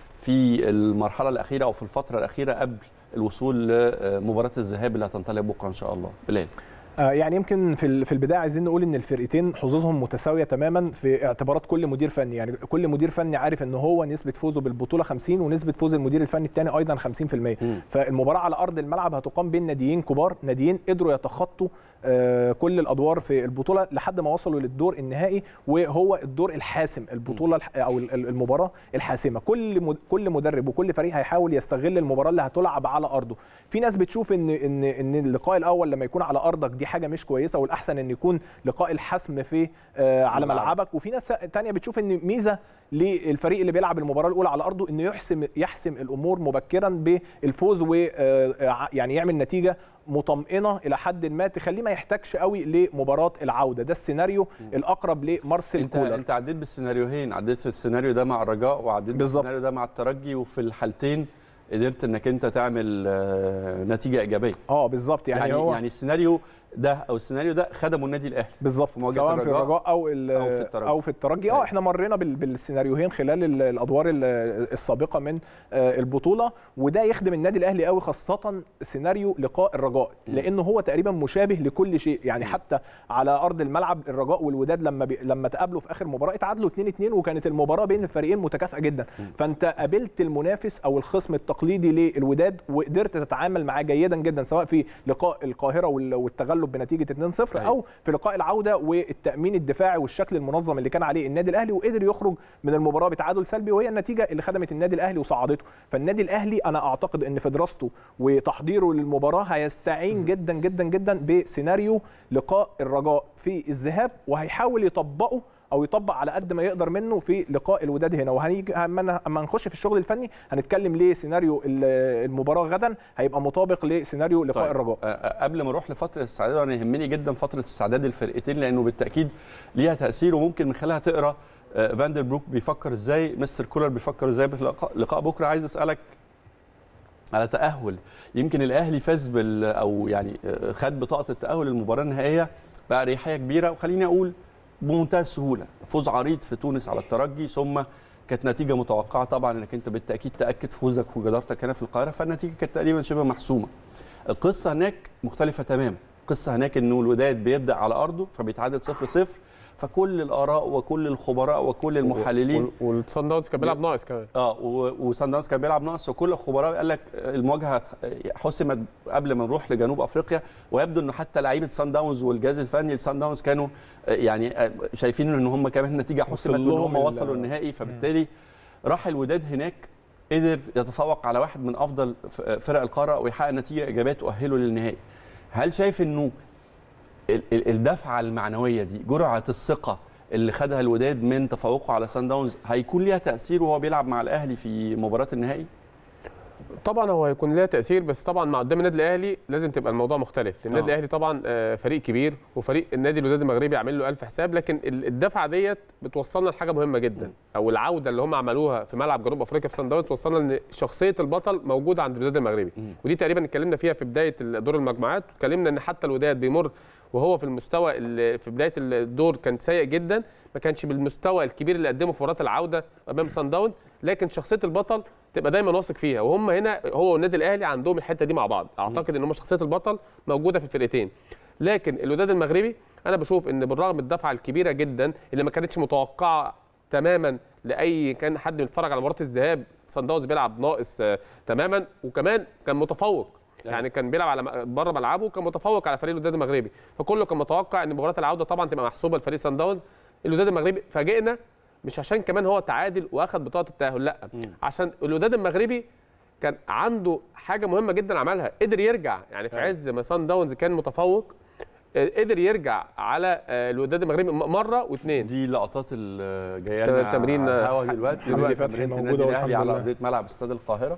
في المرحله الاخيره او في الفتره الاخيره قبل الوصول لمباراه الذهاب اللي هتنطلق بكره ان شاء الله بلال آه، يعني يمكن في ال- في البدايه عايزين نقول ان الفرقتين حظوظهم متساويه تماما في اعتبارات كل مدير فني يعني كل مدير فني عارف ان هو نسبه فوزه بالبطوله 50 ونسبه فوز المدير الفني الثاني ايضا 50% مم. فالمباراه على ارض الملعب هتقام بين ناديين كبار ناديين قدروا يتخطوا آه، كل الادوار في البطوله لحد ما وصلوا للدور النهائي وهو الدور الحاسم البطوله الح- او ال- ال- المباراه الحاسمه كل مد- كل مدرب وكل فريق هيحاول يستغل المباراه اللي هتلعب على ارضه في ناس بتشوف ان ان ان اللقاء الاول لما يكون على ارضك دي حاجه مش كويسه والاحسن ان يكون لقاء الحسم في آه، على ملعب. ملعبك وفي ناس تانية بتشوف ان ميزه للفريق اللي بيلعب المباراه الاولى على ارضه انه يحسم يحسم الامور مبكرا بالفوز و آه، يعني يعمل نتيجه مطمئنه الى حد ما تخليه ما يحتاجش قوي لمباراه العوده ده السيناريو الاقرب لمارسيل انت كولر انت عديت بالسيناريوهين عديت في السيناريو ده مع الرجاء وعديت بالظبط. بالسيناريو ده مع الترجي وفي الحالتين قدرت انك انت تعمل آه، نتيجه ايجابيه اه بالظبط يعني, يعني يعني هو يعني السيناريو ده او السيناريو ده خدموا النادي الاهلي بالظبط في مواجهة سواء في الرجاء الرجاء او ال- أو في الترجي. او في الترجي اه أيوة. احنا مرينا بال- بالسيناريوهين خلال ال- الادوار ال- السابقه من آه، البطوله وده يخدم النادي الاهلي قوي خاصه سيناريو لقاء الرجاء لانه هو تقريبا مشابه لكل شيء يعني حتى على ارض الملعب الرجاء والوداد لما بي... لما تقابلوا في اخر مباراه اتعادلوا 2 2 وكانت المباراه بين الفريقين متكافئه جدا فانت قابلت المنافس او الخصم التقليدي للوداد وقدرت تتعامل معاه جيدا جدا سواء في لقاء القاهره وال- والتغلب بنتيجه 2-0 أيوة. او في لقاء العوده والتامين الدفاعي والشكل المنظم اللي كان عليه النادي الاهلي وقدر يخرج من المباراه بتعادل سلبي وهي النتيجه اللي خدمت النادي الاهلي وصعدته فالنادي الاهلي انا اعتقد ان في دراسته وتحضيره للمباراه هيستعين جدا جدا جدا بسيناريو لقاء الرجاء في الذهاب وهيحاول يطبقه او يطبق على قد ما يقدر منه في لقاء الوداد هنا وهنيجي اما اما نخش في الشغل الفني هنتكلم ليه سيناريو ال- المباراه غدا هيبقى مطابق لسيناريو لقاء طيب. الرجاء آه، آه، قبل ما نروح لفتره الاستعداد انا يهمني جدا فتره استعداد الفرقتين لانه بالتاكيد ليها تاثير وممكن من خلالها تقرا آه، فاندر بروك بيفكر ازاي مستر كولر بيفكر ازاي بلقاء لقاء بكره عايز اسالك على تاهل يمكن الاهلي فاز بال او يعني آه، خد بطاقه التاهل للمباراه النهائيه باريحيه كبيره وخليني اقول بمنتهى السهوله فوز عريض في تونس على الترجي ثم كانت نتيجه متوقعه طبعا انك انت بالتاكيد تاكد فوزك وجدارتك هنا في القاهره فالنتيجه كانت تقريبا شبه محسومه القصه هناك مختلفه تماما القصه هناك انه الوداد بيبدا على ارضه فبيتعادل 0 0 فكل الاراء وكل الخبراء وكل المحللين والصن داونز كان بيلعب ناقص كمان اه و- وسان داونز كان بيلعب ناقص وكل الخبراء قال لك المواجهه حسمت قبل ما نروح لجنوب افريقيا ويبدو انه حتى لعيبه سان داونز والجهاز الفني لسان داونز كانوا آه، يعني آه، شايفين ان هم كمان النتيجه حسمت وصل وان لهم هم ال- وصلوا النهائي فبالتالي راح الوداد هناك قدر يتفوق على واحد من افضل ف- فرق القاره ويحقق نتيجه ايجابيه تؤهله للنهائي هل شايف انه ال- ال- الدفعه المعنويه دي جرعه الثقه اللي خدها الوداد من تفوقه على سان داونز هيكون ليها تاثير وهو بيلعب مع الاهلي في مباراه النهائي طبعا هو هيكون لها تاثير بس طبعا مع قدام النادي الاهلي لازم تبقى الموضوع مختلف لان النادي آه. الاهلي طبعا آه، فريق كبير وفريق النادي الوداد المغربي عامل له ألف حساب لكن ال- الدفعه ديت بتوصلنا لحاجه مهمه جدا او العوده اللي هم عملوها في ملعب جنوب افريقيا في سان داونز توصلنا ان شخصيه البطل موجوده عند الوداد المغربي ودي تقريبا اتكلمنا فيها في بدايه دور المجموعات اتكلمنا ان حتى الوداد بيمر وهو في المستوى اللي في بدايه الدور كان سيء جدا ما كانش بالمستوى الكبير اللي قدمه في مباراه العوده امام سان داونز لكن شخصيه البطل تبقى دايما واثق فيها وهم هنا هو والنادي الاهلي عندهم الحته دي مع بعض اعتقد ان هم شخصيه البطل موجوده في الفرقتين لكن الوداد المغربي انا بشوف ان بالرغم من الدفعه الكبيره جدا اللي ما كانتش متوقعه تماما لاي كان حد بيتفرج على مباراه الذهاب صن داونز بيلعب ناقص آه، تماما وكمان كان متفوق يعني كان بيلعب على بره ملعبه وكان متفوق على فريق الوداد المغربي فكله كان متوقع ان مباراه العوده طبعا تبقى محسوبه لفريق صن داونز الوداد المغربي فاجئنا مش عشان كمان هو تعادل واخد بطاقه التاهل لا عشان الوداد المغربي كان عنده حاجه مهمه جدا عملها قدر يرجع يعني في عز ما صن داونز كان متفوق آه، قدر يرجع على آه، الوداد المغربي م- مره واثنين دي اللقطات اللي جايه تم- لنا تمرين- على الهوا دلوقتي حمدي دلوقتي فتحي تمرين موجودة النادي الاهلي والحمد على لله. ارضيه ملعب استاد القاهره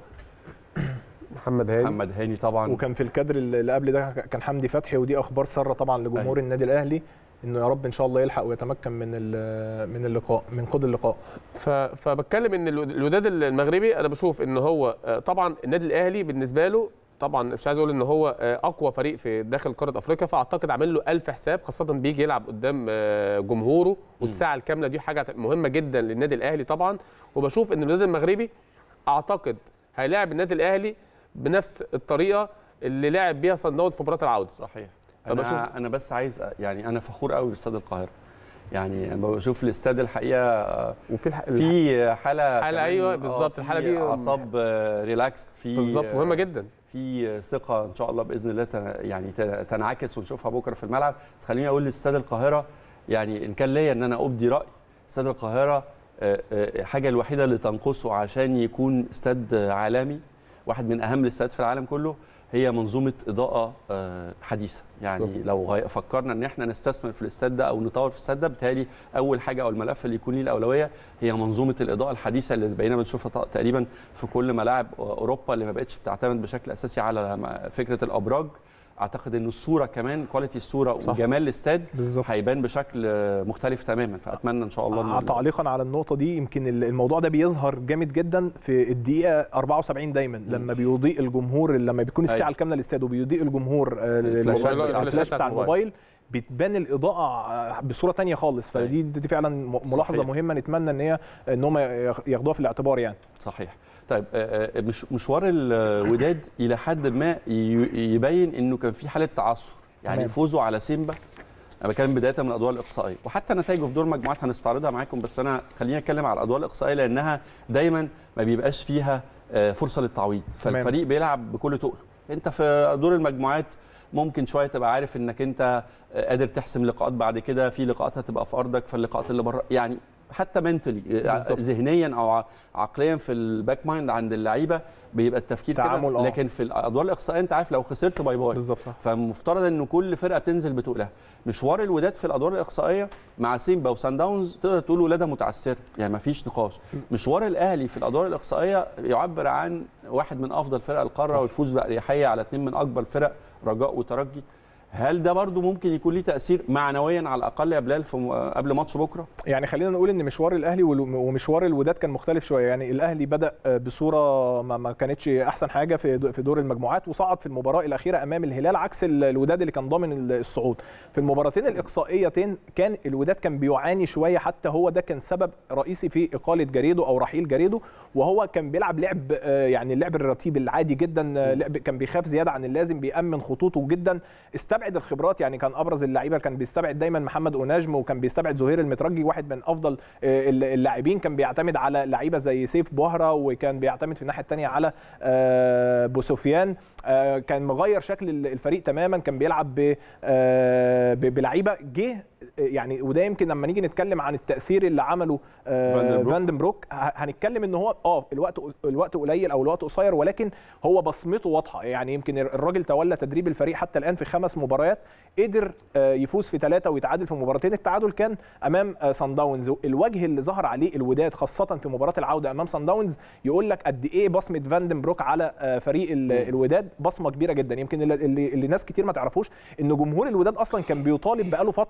محمد هاني محمد هاني طبعا وكان في الكادر اللي قبل ده كان حمدي فتحي ودي اخبار ساره طبعا لجمهور النادي الاهلي انه يا رب ان شاء الله يلحق ويتمكن من ال- من اللقاء من خد اللقاء ف... فبتكلم ان الود- الوداد المغربي انا بشوف ان هو آه، طبعا النادي الاهلي بالنسبه له طبعا مش عايز اقول ان هو آه، اقوى فريق في داخل قاره افريقيا فاعتقد عامل له ألف حساب خاصه بيجي يلعب قدام آه، جمهوره والساعه الكامله دي حاجه مهمه جدا للنادي الاهلي طبعا وبشوف ان الوداد المغربي اعتقد هيلاعب النادي الاهلي بنفس الطريقه اللي لعب بيها صن داونز في مباراه العوده صحيح فبشوف- انا انا بس عايز أ- يعني انا فخور قوي باستاد القاهره يعني لما بشوف الاستاد الحقيقه وفي الح... في حاله حالة كمان- أيوة، آه، بالظبط، في الحالة دي- اعصاب آه، ريلاكس في بالظبط مهمه جدا في ثقه ان شاء الله باذن الله تن- يعني ت- تنعكس ونشوفها بكره في الملعب بس خليني اقول لاستاد القاهره يعني ان كان ليا ان انا ابدي راي استاد القاهره آه، آه، الحاجه الوحيده اللي تنقصه عشان يكون استاد عالمي واحد من اهم الاستاد في العالم كله هي منظومه اضاءه آه، حديثه يعني بالظبط. لو غي- فكرنا ان احنا نستثمر في الاستاد ده او نطور في الاستاد ده بالتالي اول حاجه او الملف اللي يكون ليه الاولويه هي منظومه الاضاءه الحديثه اللي بقينا بنشوفها ط- تقريبا في كل ملاعب اوروبا اللي ما بقتش بتعتمد بشكل اساسي على م- فكره الابراج اعتقد ان الصوره كمان كواليتي الصوره صح. وجمال الاستاد بالظبط هيبان بشكل آه، مختلف تماما فاتمنى ان شاء الله إن- تعليقا على النقطه دي يمكن ال- الموضوع ده بيظهر جامد جدا في الدقيقه 74 دايما لما بيضيء الجمهور لما بيكون الساعه أيوة. الكامله الاستاد وبيضيء الجمهور آه، الفلاشات الموبايل- بتاعت- الفلاش بتاعت بتاع الموبايل. الموبايل بتبان الاضاءه آه، بصوره تانية خالص أيوة. فدي دي فعلا م- ملاحظه صحيح. مهمه نتمنى ان هي ان هم ياخدوها في الاعتبار يعني صحيح طيب آه، آه، مش مشوار الوداد الى حد ما ي- يبين انه كان في حاله تعثر يعني تمام. فوزه على سيمبا انا بتكلم بدايه من الادوار الاقصائيه وحتى نتائجه في دور مجموعات هنستعرضها معاكم بس انا خليني اتكلم على الادوار الاقصائيه لانها دايما ما بيبقاش فيها آه، فرصه للتعويض تمام. فالفريق بيلعب بكل تقل انت في دور المجموعات ممكن شويه تبقى عارف انك انت آه، قادر تحسم لقاءات بعد كده في لقاءات هتبقى في ارضك فاللقاءات اللي بره يعني حتى منتلي بالظبط. ذهنيا او ع- عقليا في الباك مايند عند اللعيبه بيبقى التفكير تعامل، كده آه. لكن في الادوار الاقصائيه انت عارف لو خسرت باي باي بالظبط صح. فمفترض ان كل فرقه بتنزل بتقولها مشوار الوداد في الادوار الاقصائيه مع سيمبا وسان داونز تقدر تقول ولاده متعثره يعني ما فيش نقاش مشوار الاهلي في الادوار الاقصائيه يعبر عن واحد من افضل فرق القاره ويفوز باريحيه على اثنين من اكبر فرق رجاء وترجي هل ده برضو ممكن يكون ليه تاثير معنويا على الاقل يا بلال في م- قبل ماتش بكره يعني خلينا نقول ان مشوار الاهلي وال- ومشوار الوداد كان مختلف شويه يعني الاهلي بدا بصوره ما ما كانتش احسن حاجه في دو- في دور المجموعات وصعد في المباراه الاخيره امام الهلال عكس ال- الوداد اللي كان ضامن ال- الصعود في المباراتين الاقصائيتين كان الوداد كان بيعاني شويه حتى هو ده كان سبب رئيسي في اقاله جريدو او رحيل جريدو وهو كان بيلعب لعب آه، يعني اللعب الرتيب العادي جدا آه، لعب كان بيخاف زياده عن اللازم بيامن خطوطه جدا استبعد الخبرات يعني كان ابرز اللعيبه كان بيستبعد دايما محمد اوناجم وكان بيستبعد زهير المترجي واحد من افضل آه، اللاعبين كان بيعتمد على لعيبه زي سيف بوهره وكان بيعتمد في الناحيه الثانيه على آه، بوسوفيان آه، كان مغير شكل الفريق تماما كان بيلعب ب- آه، ب- بلعيبه جه يعني وده يمكن لما نيجي نتكلم عن التاثير اللي عمله آه، فاندنبروك. فاندنبروك ه- هنتكلم ان هو اه الوقت الوقت قليل او الوقت قصير ولكن هو بصمته واضحه يعني يمكن الراجل تولى تدريب الفريق حتى الان في خمس مباريات قدر آه، يفوز في ثلاثه ويتعادل في مباراتين التعادل كان امام آه، سان داونز الوجه اللي ظهر عليه الوداد خاصه في مباراه العوده امام سان داونز يقول لك قد ايه بصمه فاندنبروك على آه، فريق ال- الوداد بصمه كبيره جدا يمكن اللي, اللي, اللي ناس كتير ما تعرفوش ان جمهور الوداد اصلا كان بيطالب بقاله فتره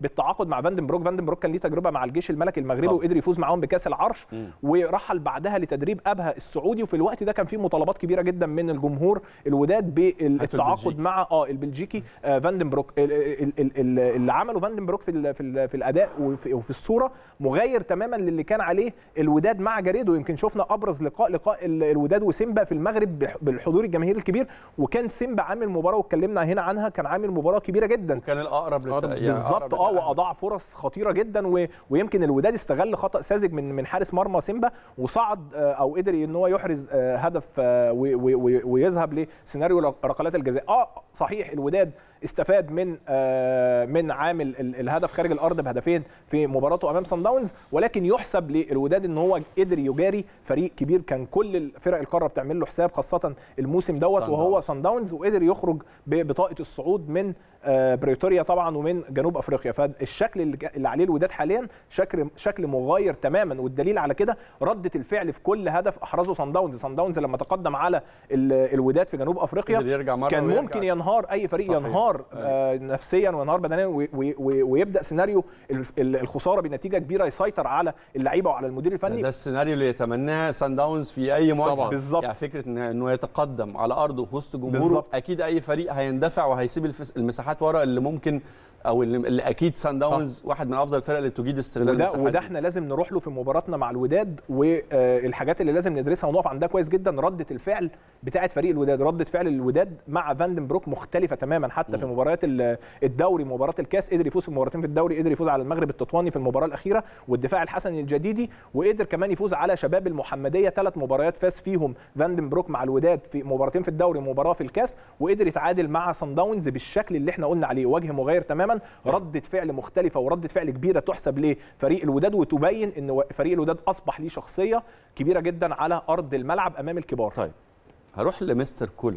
بالتعاقد مع فاندنبروك فاندنبروك كان ليه تجربه مع الجيش الملكي المغربي طبعا. وقدر يفوز معاهم بكاس العرش ورحل بعدها لتدريب ابها السعودي وفي الوقت ده كان في مطالبات كبيره جدا من الجمهور الوداد بالتعاقد البلجيكي. مع اه البلجيكي آه فاندنبروك ال- ال- ال- ال- اللي عمله فاندنبروك في ال- في ال- في الاداء وفي, وفي الصوره مغاير تماما للي كان عليه الوداد مع جاريدو يمكن شفنا ابرز لقاء لقاء ال- الوداد وسيمبا في المغرب بح- بالحضور الجماهيري الكبير وكان سيمبا عامل مباراه واتكلمنا هنا عنها كان عامل مباراه كبيره جدا كان الاقرب للت... يعني بالظبط أقرب اه للأهلي. واضاع فرص خطيره جدا و... ويمكن الوداد استغل خطا ساذج من من حارس مرمى سيمبا وصعد آه، او قدر ان هو يحرز آه، هدف آه، و... و... و... ويذهب لسيناريو ركلات الجزاء اه صحيح الوداد استفاد من آه، من عامل ال- الهدف خارج الارض بهدفين في مباراته امام سان داونز ولكن يحسب للوداد ان هو قدر يجاري فريق كبير كان كل فرق القاره بتعمل له حساب خاصه الموسم دوت سان وهو داونز. سان داونز وقدر يخرج ببطاقه الصعود من آه، بريتوريا طبعا ومن جنوب افريقيا فالشكل اللي جا- اللي عليه الوداد حاليا شكل شكل مغاير تماما والدليل على كده رده الفعل في كل هدف احرزه سان داونز سان داونز لما تقدم على ال- الوداد في جنوب افريقيا قدر يرجع مرة كان ويرجع. ممكن ينهار اي فريق صحيح. ينهار آه نفسيا وينهار بدنيا وي- وي- وي- ويبدا سيناريو ال- ال- الخساره بنتيجه كبيره يسيطر على اللعيبه وعلى المدير الفني ده السيناريو اللي يتمناه سان داونز في اي مواجهه طبعاً. بالظبط. يعني فكره إن- انه يتقدم على ارضه في وسط جمهوره بالظبط. اكيد اي فريق هيندفع وهيسيب الفس- المساحات ورا اللي ممكن او اللي, اللي اكيد سان داونز واحد من افضل الفرق اللي تجيد استغلال وده المساحات وده دي. احنا لازم نروح له في مباراتنا مع الوداد والحاجات اللي لازم ندرسها ونقف عندها كويس جدا رده الفعل بتاعه فريق الوداد رده فعل الوداد مع فاندنبروك مختلفه تماما حتى في مباريات ال- الدوري مباراه الكاس قدر يفوز في مباراتين في الدوري قدر يفوز على المغرب التطواني في المباراه الاخيره والدفاع الحسني الجديدي وقدر كمان يفوز على شباب المحمديه ثلاث مباريات فاز فيهم فاندنبروك مع الوداد في مباراتين في الدوري ومباراه في الكاس وقدر يتعادل مع صن داونز بالشكل اللي احنا قلنا عليه وجه مغاير تماما رده فعل مختلفه ورده فعل كبيره تحسب لفريق الوداد وتبين ان و- فريق الوداد اصبح ليه شخصيه كبيره جدا على ارض الملعب امام الكبار طيب هروح لمستر كولر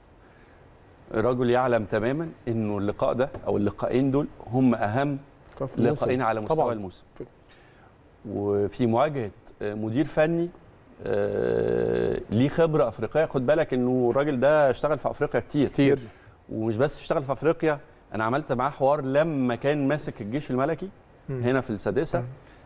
الرجل يعلم تماما انه اللقاء ده او اللقاءين دول هم اهم لقاءين على مستوى طبعاً. الموسم وفي مواجهه آه، مدير فني آه، ليه خبره افريقيه خد بالك انه الراجل ده اشتغل في افريقيا كتير كتير ومش بس اشتغل في افريقيا انا عملت معاه حوار لما كان ماسك الجيش الملكي مم. هنا في السادسه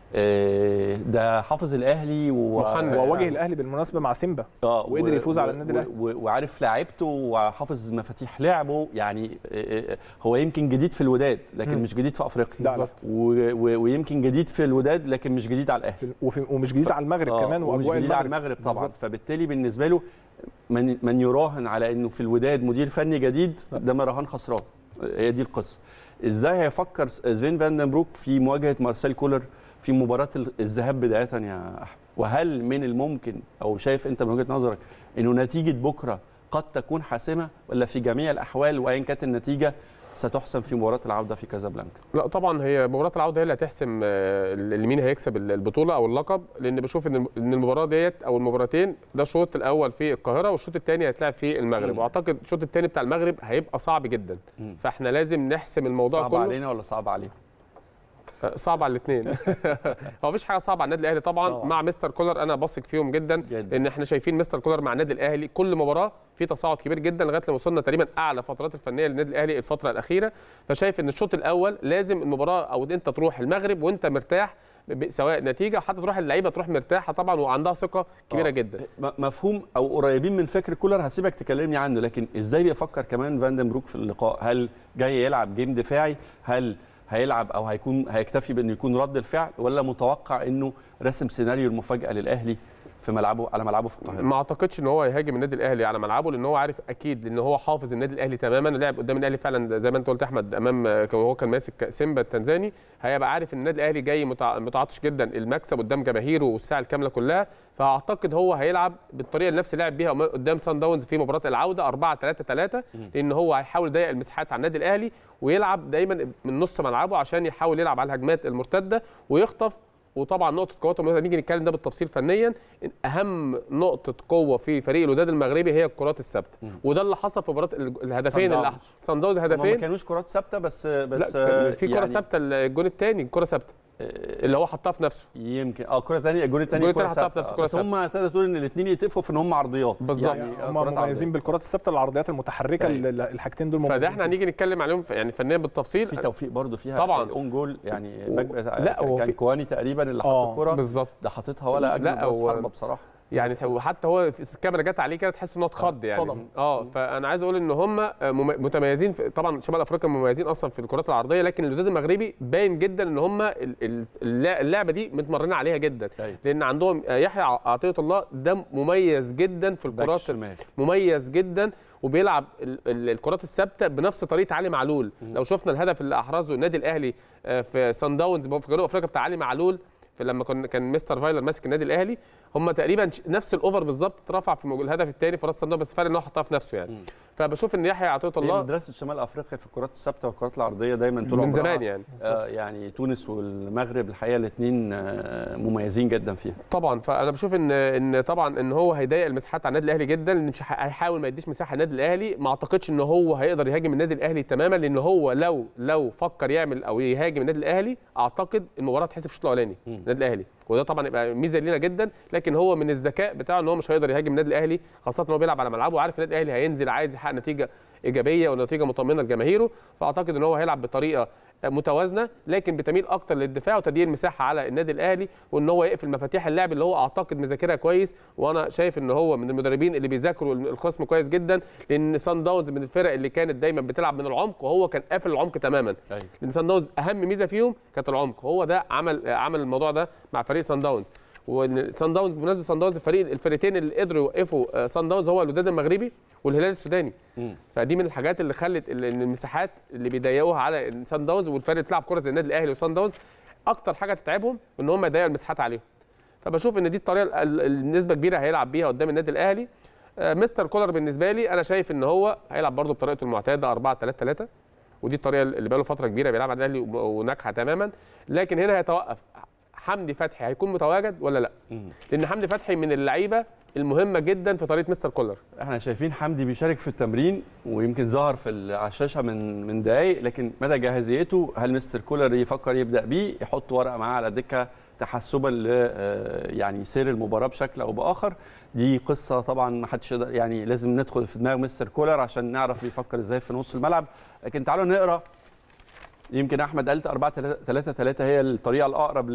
آه، ده حافظ الاهلي و... محنك. وواجه الاهلي بالمناسبه مع سيمبا اه وقدر يفوز على النادي الأهلي. و- وعارف لعيبته وحافظ مفاتيح لعبه يعني آه، آه، هو يمكن جديد في الوداد لكن مم. مش جديد في افريقيا لا، لا. و- و- ويمكن جديد في الوداد لكن مش جديد على الاهلي وفي ومش جديد على المغرب آه، كمان ومش واجواء جديد على المغرب المغرب طبعا بالظبط. فبالتالي بالنسبه له من من يراهن على انه في الوداد مدير فني جديد ده مراهن خسران هي دي القصه ازاي هيفكر سفين فاندنبروك في مواجهه مارسيل كولر في مباراه ال- الذهاب بدايه يا احمد وهل من الممكن او شايف انت من وجهه نظرك انه نتيجه بكره قد تكون حاسمه ولا في جميع الاحوال وايا كانت النتيجه ستحسم في مباراه العوده في كازابلانكا لا طبعا هي مباراه العوده هي اللي هتحسم آه، اللي مين هيكسب البطوله او اللقب لان بشوف ان ان المباراه ديت او المباراتين ده الشوط الاول في القاهره والشوط الثاني هيتلعب في المغرب مم. واعتقد الشوط الثاني بتاع المغرب هيبقى صعب جدا مم. فاحنا لازم نحسم الموضوع صعب كله علينا ولا صعب عليهم آه، صعب على الاثنين هو مفيش حاجه صعبه على النادي الاهلي طبعا, طبعاً. مع مستر كولر انا بثق فيهم جدا جداً. لان احنا شايفين مستر كولر مع النادي الاهلي كل مباراه في تصاعد كبير جدا لغايه لما وصلنا تقريبا اعلى فترات الفنيه للنادي الاهلي الفتره الاخيره فشايف ان الشوط الاول لازم المباراه او انت تروح المغرب وانت مرتاح ب- سواء نتيجه حتى تروح اللعيبه تروح مرتاحه طبعا وعندها ثقه كبيره آه. جدا م- مفهوم او قريبين من فكر كولر هسيبك تكلمني عنه لكن ازاي بيفكر كمان فاندنبروك في اللقاء هل جاي يلعب جيم دفاعي هل هيلعب او هيكون هيكتفي بانه يكون رد الفعل ولا متوقع انه رسم سيناريو المفاجاه للاهلي في ملعبه على ملعبه في القاهره ما اعتقدش ان هو يهاجم النادي الاهلي على ملعبه لان هو عارف اكيد لان هو حافظ النادي الاهلي تماما لعب قدام الاهلي فعلا زي ما انت قلت يا احمد امام وهو كان ماسك سيمبا التنزاني هيبقى عارف ان النادي الاهلي جاي متع- متعطش جدا المكسب قدام جماهيره والساعه الكامله كلها فاعتقد هو هيلعب بالطريقه اللي نفس اللي لعب بيها قدام سان داونز في مباراه العوده 4 3 3 لان هو هيحاول يضيق المساحات على النادي الاهلي ويلعب دايما من نص ملعبه عشان يحاول يلعب على الهجمات المرتده ويخطف وطبعا نقطه قوته المتعة نيجي نتكلم ده بالتفصيل فنيا إن اهم نقطه قوه في فريق الوداد المغربي هي الكرات الثابته وده اللي حصل في مباراه ال- الهدفين صن اللي داونز. صن داونز هما ما هدفين كانوش كرات ثابته بس بس لا كان في كره يعني ثابته الجون الثاني كره ثابته اللي هو حطها في نفسه يمكن اه كره ثانيه الجول الثاني الجول التاني حطها في نفس الكرة بس هم تقدر تقول ان الاثنين يتفقوا في ان هم عرضيات بالظبط. يعني هم كرات مميزين عرضية. بالكرات الثابته العرضيات المتحركه أيوة. ال- الحاجتين دول مميزين فده احنا هنيجي نتكلم عليهم ف- يعني فنيا بالتفصيل بس في توفيق برضه فيها طبعاً. الاون جول يعني و- مجد لا، هو كان في- كواني تقريبا اللي حط آه، الكره بالظبط ده حاططها ولا اجمل لا، راس هو- حربه بصراحه يعني بس- هو حتى هو في الكاميرا جت عليه كده تحس ان هو اتخض يعني صدم. اه فانا عايز اقول ان هم مم- متميزين في طبعا شمال افريقيا مميزين اصلا في الكرات العرضيه لكن الوداد المغربي باين جدا ان هم ال- ال- اللع- اللعبه دي متمرنين عليها جدا أيوة. لان عندهم يحيى عطيه الله ده مميز جدا في باك الكرات شمال مميز جدا وبيلعب ال- ال- الكرات الثابته بنفس طريقه علي معلول لو شفنا الهدف اللي احرزه النادي الاهلي آه، في سان داونز في جنوب افريقيا بتاع علي معلول في لما كان كان مستر فايلر ماسك النادي الاهلي هم تقريبا ش- نفس الاوفر بالظبط اترفع في مج- الهدف الثاني في رات سان داونز بس فرق ان هو حطها في نفسه يعني فبشوف ان يحيى عطيه هي الله مدرسه شمال افريقيا في الكرات الثابته والكرات العرضيه دايما طول من عمرها. زمان يعني آه يعني تونس والمغرب الحقيقه الاثنين مميزين جدا فيها طبعا فانا بشوف ان ان طبعا ان هو هيضيق المساحات على النادي الاهلي جدا لان مش ه- هيحاول ما يديش مساحه للنادي الاهلي ما اعتقدش ان هو هيقدر يهاجم النادي الاهلي تماما لان هو لو لو فكر يعمل او يهاجم النادي الاهلي اعتقد المباراه هتحسب في الشوط الاولاني النادي الاهلي وده طبعا يبقى ميزه لينا جدا لكن هو من الذكاء بتاعه ان هو مش هيقدر يهاجم النادي الاهلي خاصه ان هو بيلعب على ملعبه وعارف النادي الاهلي هينزل عايز يحقق نتيجه ايجابيه ونتيجه مطمئنه لجماهيره فاعتقد ان هو هيلعب بطريقه متوازنه لكن بتميل اكتر للدفاع وتدير مساحه على النادي الاهلي وان هو يقفل مفاتيح اللعب اللي هو اعتقد مذاكرها كويس وانا شايف ان هو من المدربين اللي بيذاكروا الخصم كويس جدا لان سان داونز من الفرق اللي كانت دايما بتلعب من العمق وهو كان قافل العمق تماما أيوة. لان سان داونز اهم ميزه فيهم كانت العمق هو ده عمل عمل الموضوع ده مع فريق سان داونز وان سان داونز بمناسبه سان داونز الفريق الفرقتين اللي قدروا يوقفوا آه، سان داونز هو الوداد المغربي والهلال السوداني مم. فدي من الحاجات اللي خلت ال- إن المساحات اللي بيضيقوها على سان داونز والفرق اللي بتلعب كره زي النادي الاهلي وسان داونز اكتر حاجه تتعبهم ان هم يضيقوا المساحات عليهم فبشوف ان دي الطريقه ال- ال- النسبه كبيره هيلعب بيها قدام النادي الاهلي آه، مستر كولر بالنسبه لي انا شايف ان هو هيلعب برضه بطريقته المعتاده 4 3 3 ودي الطريقه اللي بقاله فتره كبيره بيلعب على الاهلي وب- وناجحه تماما لكن هنا هيتوقف حمدي فتحي هيكون متواجد ولا لا مم. لان حمدي فتحي من اللعيبه المهمه جدا في طريقه مستر كولر احنا شايفين حمدي بيشارك في التمرين ويمكن ظهر في ال- على الشاشه من من دقائق لكن مدى جاهزيته هل مستر كولر يفكر يبدا بيه يحط ورقه معاه على الدكه تحسبا ل آه، يعني سير المباراه بشكل او باخر دي قصه طبعا ما حدش يقدر يعني لازم ندخل في دماغ مستر كولر عشان نعرف بيفكر ازاي في نص الملعب لكن تعالوا نقرا يمكن احمد قالت 4 3 3 هي الطريقه الاقرب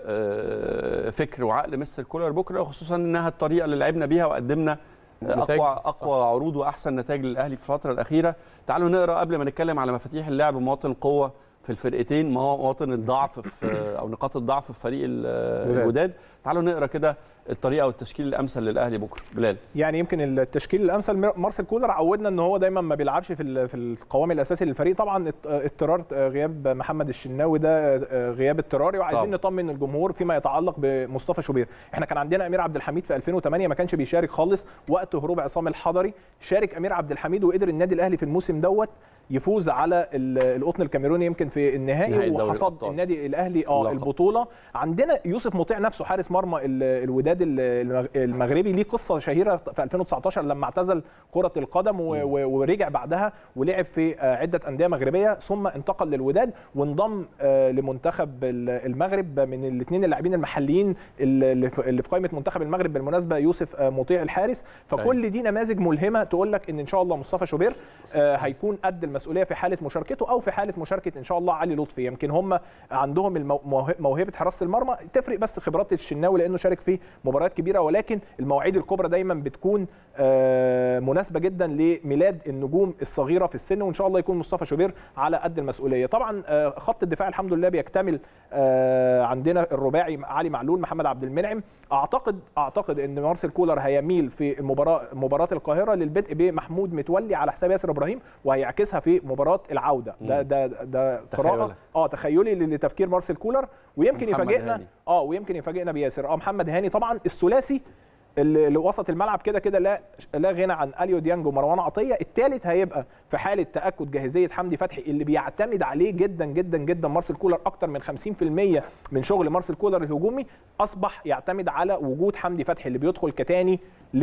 لفكر وعقل مستر كولر بكره خصوصا انها الطريقه اللي لعبنا بيها وقدمنا نتائج. اقوى اقوى عروض واحسن نتائج للاهلي في الفتره الاخيره تعالوا نقرا قبل ما نتكلم على مفاتيح اللعب مواطن القوه في الفرقتين مواطن الضعف في او نقاط الضعف في فريق ال- الوداد تعالوا نقرا كده الطريقه والتشكيل الامثل للاهلي بكره بلال يعني يمكن التشكيل الامثل مار- مارسيل كولر عودنا ان هو دايما ما بيلعبش في ال- في القوام الاساسي للفريق طبعا اضط- اضطرار غياب محمد الشناوي ده غياب اضطراري وعايزين طبعا. نطمن الجمهور فيما يتعلق بمصطفى شوبير احنا كان عندنا امير عبد الحميد في 2008 ما كانش بيشارك خالص وقت هروب عصام الحضري شارك امير عبد الحميد وقدر النادي الاهلي في الموسم دوت يفوز على ال- القطن الكاميروني يمكن في نهائي النهائي دوري وحصد الأبطال. النادي الاهلي اه اللقب. البطوله عندنا يوسف مطيع نفسه حارس مرمى ال- الوداد ال- المغ- المغربي ليه قصه شهيره في 2019 لما اعتزل كره القدم و- و- ورجع بعدها ولعب في آه، عده انديه مغربيه ثم انتقل للوداد وانضم آه، لمنتخب ال- المغرب من الاثنين اللاعبين المحليين اللي في اللي في قائمه منتخب المغرب بالمناسبه يوسف آه، مطيع الحارس فكل دي نماذج ملهمه تقول لك ان ان شاء الله مصطفى شوبير آه، هيكون قد المسؤوليه في حاله مشاركته او في حاله مشاركه ان شاء الله علي لطفي يمكن هم عندهم المو- موه- موهبه حراسه المرمى تفرق بس خبرات الشناوي لانه شارك في مباريات كبيره ولكن المواعيد الكبرى دايما بتكون آه، مناسبه جدا لميلاد النجوم الصغيره في السن وان شاء الله يكون مصطفى شوبير على قد المسؤوليه طبعا آه، خط الدفاع الحمد لله بيكتمل آه، عندنا الرباعي علي معلول محمد عبد المنعم اعتقد اعتقد ان مارسيل كولر هيميل في المباراه مباراه القاهره للبدء بمحمود متولي على حساب ياسر ابراهيم وهيعكسها في مباراه العوده ده ده ده قراءه تخيلك. اه تخيلي لتفكير مارسيل كولر ويمكن محمد يفاجئنا هاني. اه ويمكن يفاجئنا بياسر اه محمد هاني طبعا الثلاثي اللي اللي وسط الملعب كده كده لا لا غنى عن اليو ديانج ومروان عطيه الثالث هيبقى في حاله تاكد جاهزيه حمدي فتحي اللي بيعتمد عليه جدا جدا جدا مارسيل كولر اكتر من 50% من شغل مارسيل كولر الهجومي اصبح يعتمد على وجود حمدي فتحي اللي بيدخل كتاني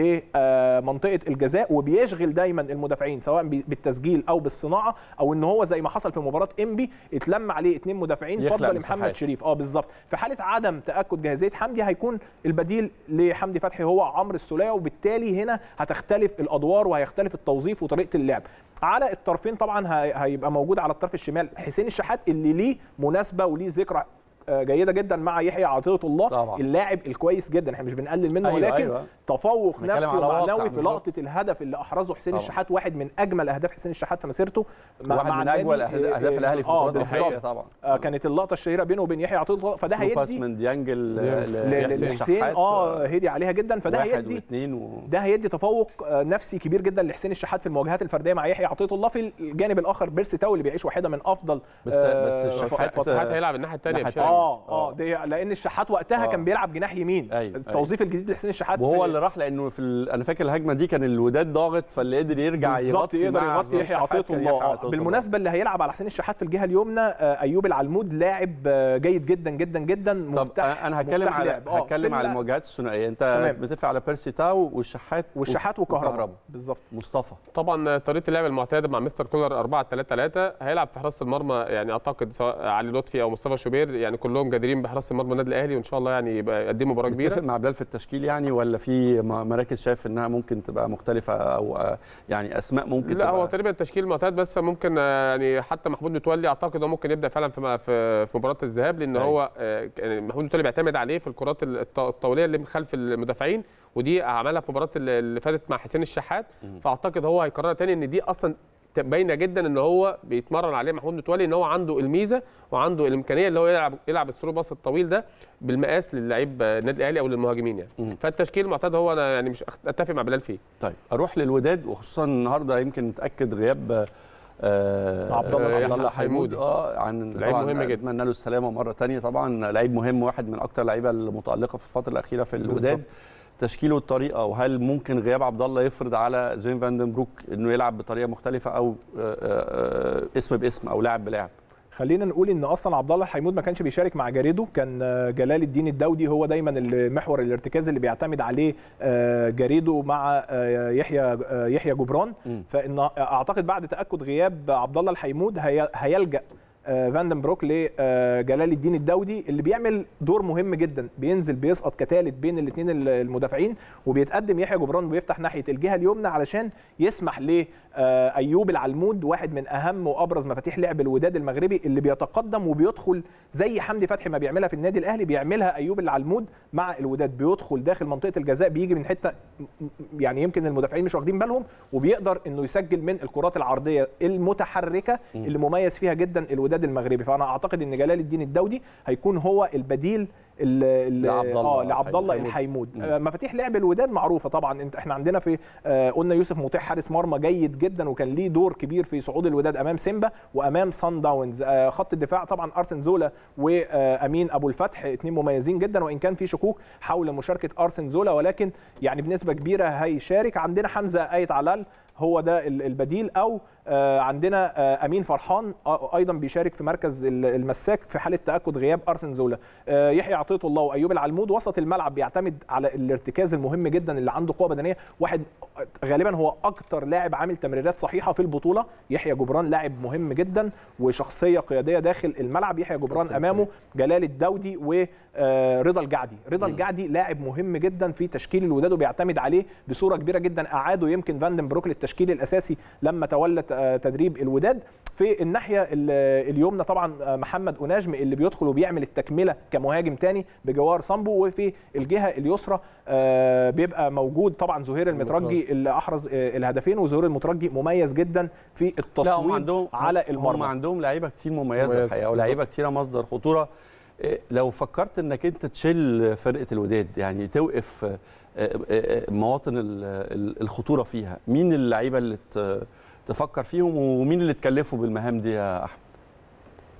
لمنطقه الجزاء وبيشغل دايما المدافعين سواء بي- بالتسجيل او بالصناعه او ان هو زي ما حصل في مباراه انبي اتلم عليه اثنين مدافعين يخلق فضل محمد مساحات. شريف اه بالظبط في حاله عدم تاكد جاهزيه حمدي هيكون البديل لحمدي فتحي هو عمرو السوليه وبالتالي هنا هتختلف الادوار وهيختلف التوظيف وطريقه اللعب على الطرفين طبعا هي- هيبقى موجود على الطرف الشمال حسين الشحات اللي ليه مناسبه وليه ذكرى آه، جيده جدا مع يحيى عطيه الله طبعا. اللاعب الكويس جدا احنا مش بنقلل منه أيوة، ولكن أيوة. تفوق بنتكلم نفسي على واقع ومعنوي في بالظبط. لقطه الهدف اللي احرزه حسين طبعا. الشحات واحد من اجمل اهداف حسين الشحات في مسيرته مع- واحد مع من النادي. اجمل أهد- اهداف الاهلي في اه البطولات الافريقيه بالظبط طبعا آه، كانت اللقطه الشهيره بينه وبين يحيى عطيه الله فده ثرو باس هيدي من ديانج ل- ديانج. ل- ل- لحسين لحسين الشحات، اه هدي عليها جدا فده واحد هيدي واثنين و... ده هيدي تفوق آه، نفسي كبير جدا لحسين الشحات في المواجهات الفرديه مع يحيى عطيه الله في الجانب الاخر بيرسي تاو اللي بيعيش واحده من افضل بس- آه، بس ف- الشحات- ف- ساعات هيلعب الناحيه الثانيه الناحية بشكل التانية. اه اه دي لان الشحات وقتها آه. كان بيلعب جناح يمين أيوة، التوظيف الجديد لحسين الشحات وهو في- اللي راح لانه في ال... انا فاكر الهجمه دي كان الوداد ضاغط فاللي قدر يرجع بالظبط يغطي يقدر مع يغطي يحيى الشحات عطيه كان الله يحيى آه. عطية بالمناسبه اللي هيلعب على حسين الشحات في الجهه اليمنى آه، ايوب العلمود لاعب آه، جيد جدا جدا جدا طب مفتاح انا هتكلم مفتاح على لعب. آه، هتكلم في على ال- المواجهات الثنائيه انت تمام. بتتفق على بيرسي تاو والشحات والشحات وكهرباء بالظبط مصطفى طبعا طريقه اللعب المعتاده مع مستر كولر 4 3 3 هيلعب في حراسه المرمى يعني اعتقد سواء علي لطفي او مصطفى شوبير يعني كلهم جديرين بحراسه المرمى النادي الاهلي وان شاء الله يعني يبقى يقدموا مباراه كبيره متفق مع بلال في التشكيل يعني ولا في م- مراكز شايف انها ممكن تبقى مختلفه او آه، يعني اسماء ممكن لا تبقى هو تقريبا التشكيل المعتاد بس ممكن آه، يعني حتى محمود متولي اعتقد هو ممكن يبدا فعلا في في في مباراه الذهاب لان أيوة. هو آه، يعني محمود متولي بيعتمد عليه في الكرات الط- الطوليه اللي من خلف المدافعين ودي عملها في المباراه اللي اللي فاتت مع حسين الشحات فاعتقد هو هيكررها تاني ان دي اصلا ت- باينه جدا ان هو بيتمرن عليه محمود متولي ان هو عنده الميزه وعنده الامكانيه اللي هو يلعب يلعب الثرو باص الطويل ده بالمقاس للعيب آه، النادي الاهلي او للمهاجمين يعني مم. فالتشكيل المعتاد هو انا يعني مش أخ- اتفق مع بلال فيه طيب اروح للوداد وخصوصا النهارده يمكن نتاكد غياب آه عبد الله آه، يحيى عبد الله حيمود حيمودي. اه عن لعيب طبعاً مهم جدا. اتمنى له السلامه مره تانية طبعا لعيب مهم واحد من اكتر اللعيبه المتالقه في الفتره الاخيره في الوداد بالظبط. تشكيله والطريقه وهل ممكن غياب عبد الله يفرض على زين فاندن بروك انه يلعب بطريقه مختلفه او آه، آه، اسم باسم او لاعب بلاعب خلينا نقول ان اصلا عبد الله الحيمود ما كانش بيشارك مع جاريدو كان آه، جلال الدين الدودي هو دايما المحور الارتكاز اللي بيعتمد عليه آه، جاريدو مع آه، يحيى آه، يحيى جبران مم. فان اعتقد بعد تاكد غياب عبد الله الحيمود هي- هيلجا آه، فاندن بروك لجلال الدين الدودي اللي بيعمل دور مهم جدا بينزل بيسقط كثالث بين الاثنين المدافعين وبيتقدم يحيى جبران ويفتح ناحيه الجهه اليمنى علشان يسمح ل آه، ايوب العلمود واحد من اهم وابرز مفاتيح لعب الوداد المغربي اللي بيتقدم وبيدخل زي حمدي فتحي ما بيعملها في النادي الاهلي بيعملها ايوب العلمود مع الوداد بيدخل داخل منطقه الجزاء بيجي من حته يعني يمكن المدافعين مش واخدين بالهم وبيقدر انه يسجل من الكرات العرضيه المتحركه اللي مميز فيها جدا الوداد المغربي فانا اعتقد ان جلال الدين الدودي هيكون هو البديل ال- ال- لعبد الله اه لعبد الله الحيمود. الحيمود مم. آه، مفاتيح لعب الوداد معروفه طبعا انت احنا عندنا في آه، قلنا يوسف مطيع حارس مرمى جيد جدا وكان ليه دور كبير في صعود الوداد امام سيمبا وامام سان داونز آه، خط الدفاع طبعا ارسن زولا وامين ابو الفتح اثنين مميزين جدا وان كان في شكوك حول مشاركه ارسن زولا ولكن يعني بنسبه كبيره هيشارك عندنا حمزه ايت علال هو ده ال- البديل او آه، عندنا آه، امين فرحان آه، ايضا بيشارك في مركز ال- المساك في حاله تاكد غياب ارسن زولا آه، يحيى عطيه الله وايوب العلمود وسط الملعب بيعتمد على الارتكاز المهم جدا اللي عنده قوه بدنيه واحد غالبا هو اكتر لاعب عامل تمريرات صحيحه في البطوله يحيى جبران لاعب مهم جدا وشخصيه قياديه داخل الملعب يحيى جبران امامه جلال الدودي ورضا الجعدي رضا الجعدي لاعب مهم جدا في تشكيل الوداد وبيعتمد عليه بصوره كبيره جدا اعاده يمكن فاندن بروك للتشكيل الاساسي لما تولى آه، تدريب الوداد في الناحيه ال- اليمنى طبعا آه، محمد أناجم اللي بيدخل وبيعمل التكمله كمهاجم تاني بجوار سامبو وفي الجهه اليسرى آه، بيبقى موجود طبعا زهير المترجي اللي احرز آه، الهدفين وزهير المترجي مميز جدا في لا هم التصويب عندهم على هم المرمى عندهم لعيبه كتير مميزه مميزة، الحقيقه بالظبط. ولاعيبه كتيره مصدر خطوره إيه، لو فكرت انك انت تشيل فرقه الوداد يعني توقف آه، آه، آه، مواطن ال- ال- الخطوره فيها مين اللعيبه اللي ت- تفكر فيهم ومين اللي تكلفوا بالمهام دي يا احمد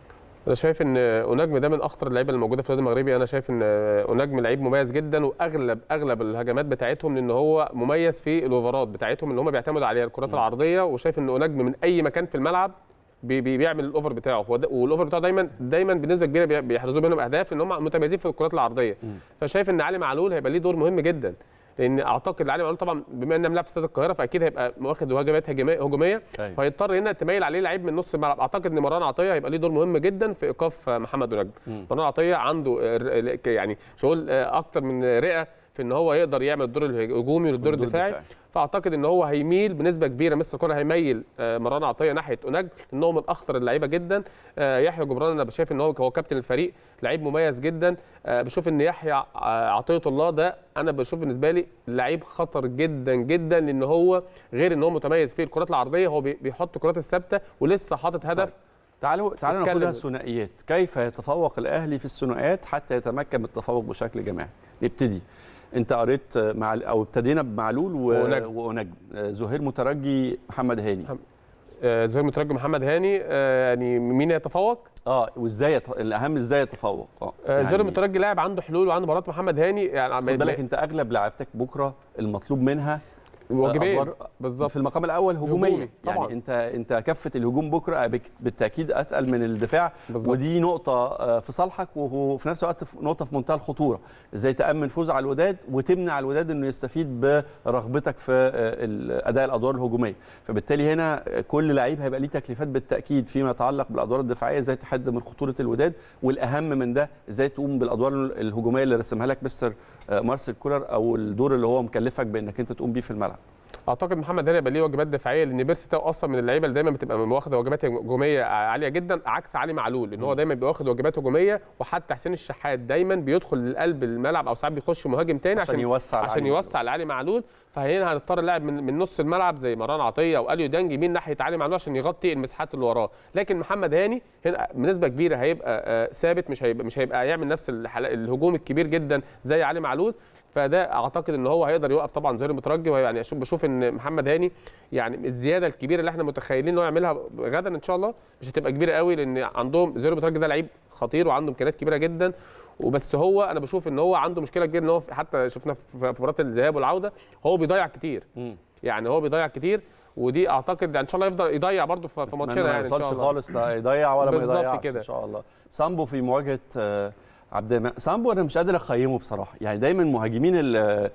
انا شايف ان اوناجم ده من اخطر اللعيبه اللي موجوده في النادي المغربي انا شايف ان اوناجم لعيب مميز جدا واغلب اغلب الهجمات بتاعتهم لان هو مميز في الاوفرات بتاعتهم اللي هم بيعتمدوا عليها الكرات العرضيه وشايف ان اوناجم من اي مكان في الملعب بي بي بيعمل الاوفر بتاعه فهو ده- والاوفر بتاعه دايما دايما بنسبه كبيره بي- بيحرزوا منهم اهداف لان هم متميزين في الكرات العرضيه فشايف ان علي معلول هيبقى ليه دور مهم جدا لان اعتقد علي معلول طبعا بما انه ملعب في استاد القاهره فاكيد هيبقى واخد واجبات هجميه هجوميه أيوة. فيضطر هنا تميل عليه لعيب من نص الملعب اعتقد ان مروان عطيه هيبقى ليه دور مهم جدا في ايقاف محمد ونجم مروان عطيه عنده آه، يعني شغل آه، اكتر من رئه في ان هو يقدر يعمل الدور الهجومي والدور والدور الدفاعي الدفاعي. فاعتقد ان هو هيميل بنسبه كبيره مستر كولر هيميل آه، مروان عطيه ناحيه اوناج لان هو من اخطر اللعيبه جدا آه، يحيى جبران انا شايف ان هو هو كابتن الفريق لعيب مميز جدا آه، بشوف ان يحيى آه، عطيه الله ده انا بشوف بالنسبه لي لعيب خطر جدا جدا لان هو غير ان هو متميز في الكرات العرضيه هو بي- بيحط الكرات الثابته ولسه حاطط هدف تعالوا تعالوا نتكلم. ناخدها ثنائيات كيف يتفوق الاهلي في الثنائيات حتى يتمكن من التفوق بشكل جماعي نبتدي انت قريت مع او ابتدينا بمعلول و... وأوناجم. ونجم زهير مترجي محمد هاني محمد. آه، زهير مترجم محمد هاني آه، يعني مين يتفوق اه وازاي يت... الاهم ازاي يتفوق اه آه، زهير المترجي لاعب عنده حلول وعنده مهارات محمد هاني يعني خد بالك انت اغلب لعيبتك بكره المطلوب منها واجبين أدوار بالظبط في المقام الاول هجوميا هجومي، طبعاً. يعني انت انت كفه الهجوم بكره بك- بالتاكيد اتقل من الدفاع بالظبط. ودي نقطه آه، في صالحك وفي نفس الوقت في- نقطه في منتهى الخطوره ازاي تامن فوز على الوداد وتمنع الوداد انه يستفيد برغبتك في آه، ال- اداء الادوار الهجوميه فبالتالي هنا آه، كل لعيب هيبقى ليه تكليفات بالتاكيد فيما يتعلق بالادوار الدفاعيه ازاي تحد من خطوره الوداد والاهم من ده ازاي تقوم بالادوار الهجوميه اللي رسمها لك مستر آه، مارسيل كولر او الدور اللي هو مكلفك بانك انت تقوم بيه في الملعب اعتقد محمد هاني يبقى ليه واجبات دفاعيه لان بيرسي تاو اصلا من اللعيبه اللي دايما بتبقى واخده واجبات هجوميه عاليه جدا عكس علي معلول لان هو دايما بيبقى واخد واجبات هجوميه وحتى حسين الشحات دايما بيدخل لقلب الملعب او ساعات بيخش مهاجم تاني عشان عشان يوسع عشان لعلي يوسع لعلي معلول فهنا هنضطر لاعب من, من نص الملعب زي مروان عطيه او اليو دانج يمين ناحيه علي معلول عشان يغطي المساحات اللي وراه لكن محمد هاني هنا بنسبه كبيره هيبقى آه، ثابت مش هيبقى مش هيبقى يعمل نفس الحلا- الهجوم الكبير جدا زي علي معلول فده اعتقد ان هو هيقدر يوقف طبعا زهير المترجي ويعني اشوف بشوف ان محمد هاني يعني الزياده الكبيره اللي احنا متخيلين ان هو يعملها غدا ان شاء الله مش هتبقى كبيره قوي لان عندهم زهير المترجي ده لعيب خطير وعنده امكانيات كبيره جدا وبس هو انا بشوف ان هو عنده مشكله كبيره ان هو في- حتى شفنا في في مباراه الذهاب والعوده هو بيضيع كتير مم. يعني هو بيضيع كتير ودي اعتقد يعني ان شاء الله يفضل يضيع برده في في ماتشنا ما يعني ان شاء يوصلش الله خالص لا يضيع ولا ما بالظبط يضيعش كده. ان شاء الله سامبو في مواجهه آه، عبد المنعم سامبو انا مش قادر اقيمه بصراحه يعني دايما مهاجمين ال-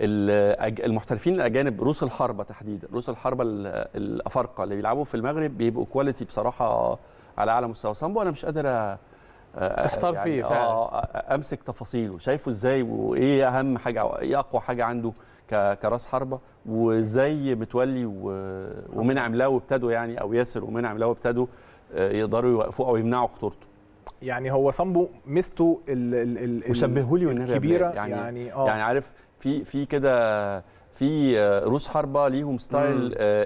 ال- المحترفين الاجانب روس الحربه تحديدا روس الحربه ال- الافارقه اللي بيلعبوا في المغرب بيبقوا كواليتي بصراحه على اعلى مستوى سامبو انا مش قادر أ- أ- تحتار يعني فيه فعلا. آه، أ- امسك تفاصيله شايفه ازاي وايه اهم حاجه أو ايه اقوى حاجه عنده ك- كراس حربه وازاي متولي و- ومنعم لاو ابتدوا يعني او ياسر ومنعم لاو ابتدوا آه، يقدروا يوقفوه او يمنعوا خطورته يعني هو سامبو ميزته ال ال ال وشبهوا لي والنبي يا الكبيره بلال. يعني يعني يعني, آه يعني عارف في في كده في آه، روس حربه ليهم ستايل مم. آه،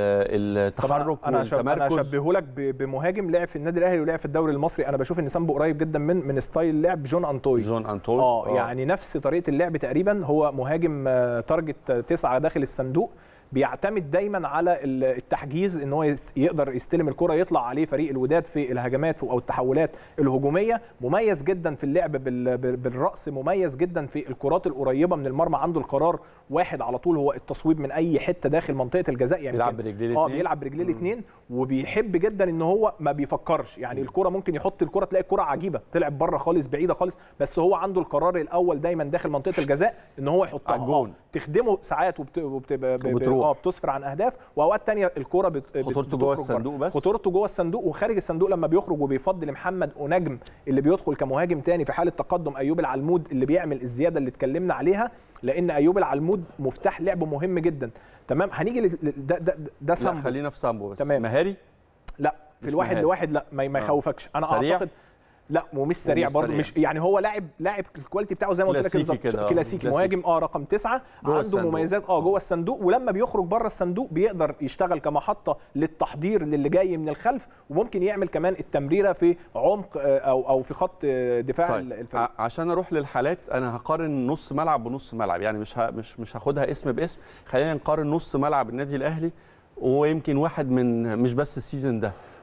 ال- طب أنا- التحرك انا شب- انا والتمركز اشبهه لك ب- بمهاجم لعب في النادي الاهلي ولعب في الدوري المصري انا بشوف ان سامبو قريب جدا من من ستايل لعب جون انطوي جون انطول اه يعني نفس طريقه اللعب تقريبا هو مهاجم آه، تارجت آه، تسعه داخل الصندوق بيعتمد دايما على ال- التحجيز ان هو يس- يقدر يستلم الكره يطلع عليه فريق الوداد في الهجمات او التحولات الهجوميه مميز جدا في اللعب بال- بال- بالراس مميز جدا في الكرات القريبه من المرمى عنده القرار واحد على طول هو التصويب من اي حته داخل منطقه الجزاء يعني بيلعب كده. برجليه اه الاتنين. بيلعب برجليه الاثنين وبيحب جدا ان هو ما بيفكرش يعني الكره ممكن يحط الكره تلاقي الكره عجيبه طلعت بره خالص بعيده خالص بس هو عنده القرار الاول دايما داخل منطقه الجزاء ان هو يحطها على الجون. آه، تخدمه ساعات وبت... وبت... ب... ب... وبتروح. اه بتسفر عن اهداف واوقات تانية الكره بت... بت- خطورته جوه بتخرج بره. الصندوق بس؟ خطورته جوه الصندوق وخارج الصندوق لما بيخرج وبيفضل محمد ونجم اللي بيدخل كمهاجم تاني في حاله تقدم ايوب العلمود اللي بيعمل الزياده اللي اتكلمنا عليها لان ايوب العلمود مفتاح لعب مهم جدا تمام هنيجي لل- لل- ده ده ده لا سامبو خلينا في سامبو بس تمام. مهاري لا في مش الواحد مهاري. لواحد لا ما, ما آه. يخوفكش انا سريع؟ اعتقد لا ومش سريع ومش برضه سريع. مش يعني هو لاعب لاعب الكواليتي بتاعه زي ما قلت لك كلاسيكي بالظبط كده، آه. كلاسيكي كلاسيكي. مهاجم اه رقم تسعة جوه عنده الصندوق. مميزات اه جوه الصندوق ولما بيخرج بره الصندوق بيقدر يشتغل كمحطه للتحضير للي جاي من الخلف وممكن يعمل كمان التمريره في عمق آه، او او في خط آه، دفاع طيب الفريق ع- عشان اروح للحالات انا هقارن نص ملعب بنص ملعب يعني مش ه... مش مش هاخدها اسم باسم خلينا نقارن نص ملعب النادي الاهلي ويمكن واحد من مش بس السيزون ده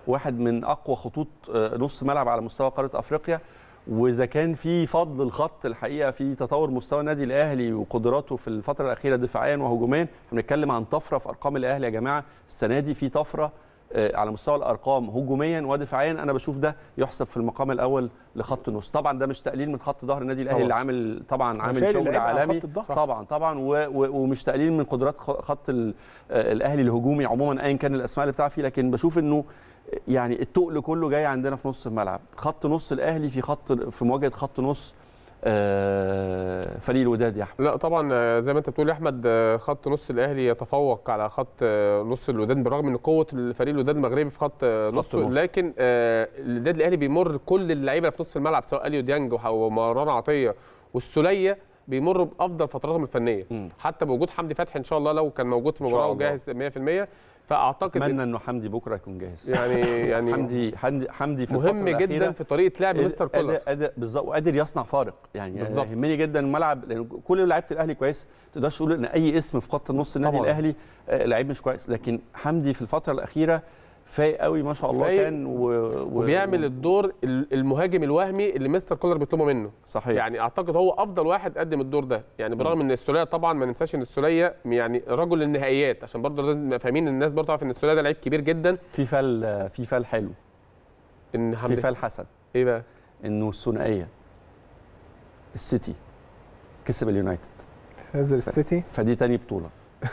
واحد من اقوى خطوط آه، نص ملعب على مستوى قاره افريقيا واذا كان في فضل الخط الحقيقه في تطور مستوى النادي الاهلي وقدراته في الفتره الاخيره دفاعيا وهجوميا احنا بنتكلم عن طفره في ارقام الاهلي يا جماعه السنه دي في طفره آه، على مستوى الارقام هجوميا ودفاعيا انا بشوف ده يحسب في المقام الاول لخط النص طبعا ده مش تقليل من خط ظهر النادي الاهلي طبعاً. اللي عامل طبعا عامل شايل شغل العبء على عالمي خط الظهر. صح. طبعا طبعا و و ومش تقليل من قدرات خ- خط ال- آه، الاهلي الهجومي عموما ايا كان الاسماء اللي بتلعب فيه لكن بشوف انه يعني التقل كله جاي عندنا في نص الملعب خط نص الاهلي في خط في مواجهه خط نص آه، فريق الوداد يا احمد لا طبعا آه، زي ما انت بتقول يا احمد آه، خط نص الاهلي يتفوق على خط آه، نص الوداد بالرغم من قوه الفريق الوداد المغربي في خط آه، نصه نص. لكن آه، الوداد الاهلي بيمر كل اللعيبه في نص الملعب سواء اليو ديانج وح- ومروان عطيه والسوليه بيمروا بافضل فتراتهم الفنيه مم. حتى بوجود حمدي فتحي ان شاء الله لو كان موجود في إن شاء المباراه الله. وجاهز 100% فاعتقد اتمنى انه حمدي بكره يكون جاهز يعني يعني حمدي حمدي حمدي في مهم الفترة جدا الأخيرة في طريقه لعب مستر كولر أداء أداء بالظبط وقادر يصنع فارق يعني بالظبط. يهمني جدا الملعب لان كل لعيبه الاهلي كويس ما تقدرش تقول ان اي اسم في خط النص النادي طبعاً. الاهلي آه، لعيب مش كويس لكن حمدي في الفتره الاخيره فايق قوي ما شاء الله فايق كان و... و... وبيعمل الدور ال- المهاجم الوهمي اللي مستر كولر بيطلبه منه صحيح يعني اعتقد هو افضل واحد قدم الدور ده يعني بالرغم ان السوليه طبعا ما ننساش ان السوليه يعني رجل النهائيات عشان برضه لازم نبقى فاهمين إن الناس برضه تعرف ان السوليه ده لعيب كبير جدا في فال في فال حلو ان في حمدي فال حسن ايه بقى انه الثنائيه السيتي كسب اليونايتد نزل السيتي فدي تاني بطوله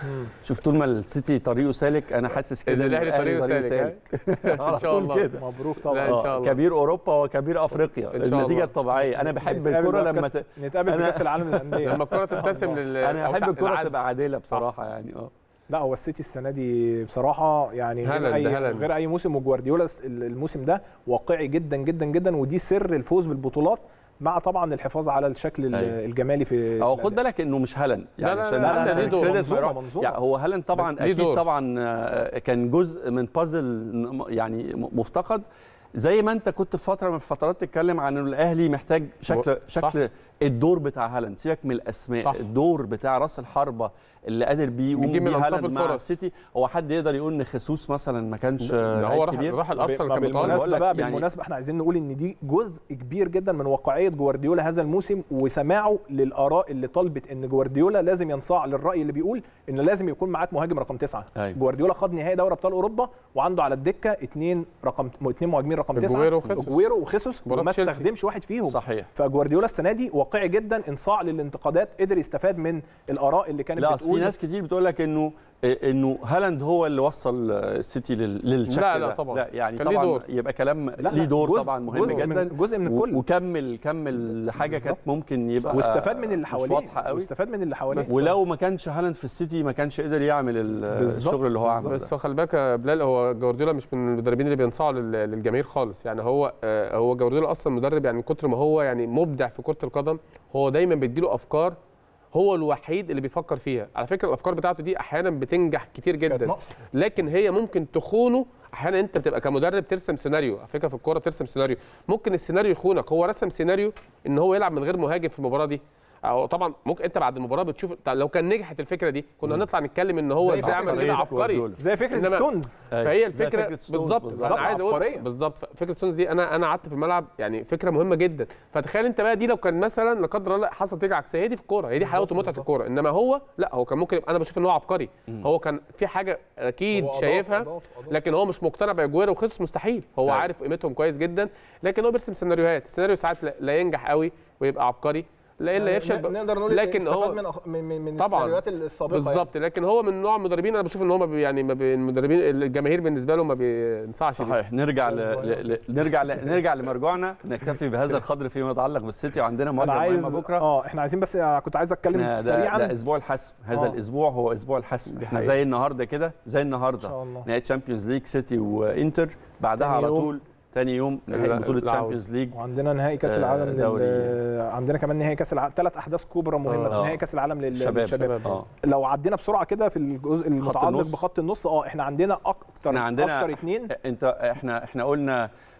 شوف طول ما السيتي طريقه سالك انا حاسس كده ان الاهلي طريقه سالك ها؟ ان شاء طول الله كده مبروك لا، طبعا إن آه، شاء الله. كبير اوروبا وكبير افريقيا إن شاء النتيجه الله. الطبيعيه انا بحب نتقابل الكره بقى في لما كأس- ت... نتقابل في أنا- كاس العالم للانديه لما الكره تبتسم لل انا أو احب تع- الكره العدل. تبقى عادله بصراحه يعني اه لا هو السيتي السنه دي بصراحه يعني غير هالاند- اي هالاند. غير اي موسم وجوارديولا الس- الموسم ده واقعي جدا جدا جدا ودي سر الفوز بالبطولات مع طبعا الحفاظ على الشكل ال- أيوة. الجمالي في او خد بالك انه مش هالاند لا، لا، عشان لا، لا، عشان ليه دور. الكريدت ما منظومة- يروح- منظومة. يعني هو هالاند طبعا ليه اكيد دور. طبعا آه، كان جزء من بازل يعني م- مفتقد زي ما انت كنت في فتره من الفترات تتكلم عن انه الاهلي محتاج شكل صح. شكل الدور بتاع هالاند سيبك من الاسماء صح. الدور بتاع راس الحربه اللي قادر بيه يقوم بيجيب من بيه أنصاف هالاند مع الفرص. السيتي هو حد يقدر يقول ان خيسوس مثلا ما كانش ده لعيب هو راح كبير راح الارسنال ما كان بيطالب بقول بالمناسبه لك بقى يعني- بالمناسبه احنا عايزين نقول ان دي جزء كبير جدا من واقعيه جوارديولا هذا الموسم وسماعه للاراء اللي طلبت ان جوارديولا لازم ينصاع للراي اللي بيقول ان لازم يكون معاك مهاجم رقم تسعه أيوة. جوارديولا خد نهائي دوري ابطال اوروبا وعنده على الدكه اثنين رقم اثنين مهاجمين رقم تسعه أجويرو وخيسوس. اجويرو وخيسوس مباراة وما تشيلسي. استخدمش واحد فيهم صحيح فجوارديولا السنه دي واقعي جدا انصاع للانتقادات قدر يستفاد من الاراء اللي كانت لا أصل بتقول في ناس بس- كتير بتقول لك انه انه هالاند هو اللي وصل السيتي لل- للشكل لا، لا ده. طبعاً. لا يعني كان ليه طبعا دور. يبقى كلام لا، ليه لا، دور جزء- طبعا مهم جزء من- جدا جزء من و- الكل. وكمل كمل حاجه بالظبط. كانت ممكن يبقى واستفاد من اللي مش حواليه واضحه قوي واستفاد من اللي حواليه بس ولو ما كانش هالاند في السيتي ما كانش قدر يعمل ال- بالظبط، الشغل اللي هو عمله بس ده. هو خلي بالك يا بلال هو جوارديولا مش من المدربين اللي بينصاعوا لل- للجماهير خالص يعني هو آه، هو جوارديولا اصلا مدرب يعني من كتر ما هو يعني مبدع في كره القدم هو دايما بيديله افكار هو الوحيد اللي بيفكر فيها على فكره الافكار بتاعته دي احيانا بتنجح كتير كانت جدا ناقصة. لكن هي ممكن تخونه احيانا انت بتبقى كمدرب ترسم سيناريو على فكره في الكوره بترسم سيناريو ممكن السيناريو يخونك هو رسم سيناريو ان هو يلعب من غير مهاجم في المباراه دي أو طبعا ممكن انت بعد المباراه بتشوف طب لو كان نجحت الفكره دي كنا هنطلع نتكلم ان هو زي ازاي عمل فكرة كده زي عبقري جوارديولا. زي فكره إنما- ستونز أيوة. فهي زي الفكره فكرة ستونز بالظبط بالظبط. فانا عايز اقول عبقرية. بالظبط فكره ستونز دي انا انا قعدت في الملعب يعني فكره مهمه جدا فتخيل انت بقى دي لو كان مثلا لا قدر الله حصل نتيجه عكسيه هي دي في الكوره هي دي حلاوه ومتعه الكوره انما هو لا هو كان ممكن يبقى- انا بشوف ان هو عبقري هو كان في حاجه اكيد هو أضاف- شايفها أضاف- أضاف. لكن هو مش مقتنع باجويرو وخصوص مستحيل هو أيوة. عارف قيمتهم كويس جدا لكن هو بيرسم سيناريوهات السيناريو ساعات لا- لا ينجح قوي ويبقى عبقري لا الا يفشل ب- نقدر نقول لكن استفاد هو من أخ- من من, من طبعاً. السيناريوهات السابقه يعني. بالظبط لكن هو من نوع المدربين انا بشوف ان هو ما بي يعني ما بي المدربين الجماهير بالنسبه له ما بينصعش ليه. صحيح نرجع ل... ل... ل... نرجع ل... نرجع لمرجوعنا نكتفي بهذا القدر فيما يتعلق بالسيتي وعندنا انا مواجهه عايز مهمه بكره اه احنا عايزين بس أنا كنت عايز اتكلم إحنا ده, سريعا ده اسبوع الحسم هذا آه. الاسبوع هو اسبوع الحسم دي احنا حقيقة. زي النهارده كده زي النهارده إن شاء الله. نهائي تشامبيونز ليج سيتي وانتر بعدها تاني على يوم. طول تاني يوم نهائي لا- بطوله العودة. تشامبيونز ليج وعندنا نهائي كاس آه، العالم دوري. لل... عندنا كمان نهائي كاس العالم ثلاث احداث كبرى مهمه آه. نهائي كاس العالم لل- شباب للشباب اه لو عدينا بسرعه كده في الجزء المتعلق النص. بخط النص اه احنا عندنا اكتر احنا عندنا اكتر اثنين انت احنا احنا قلنا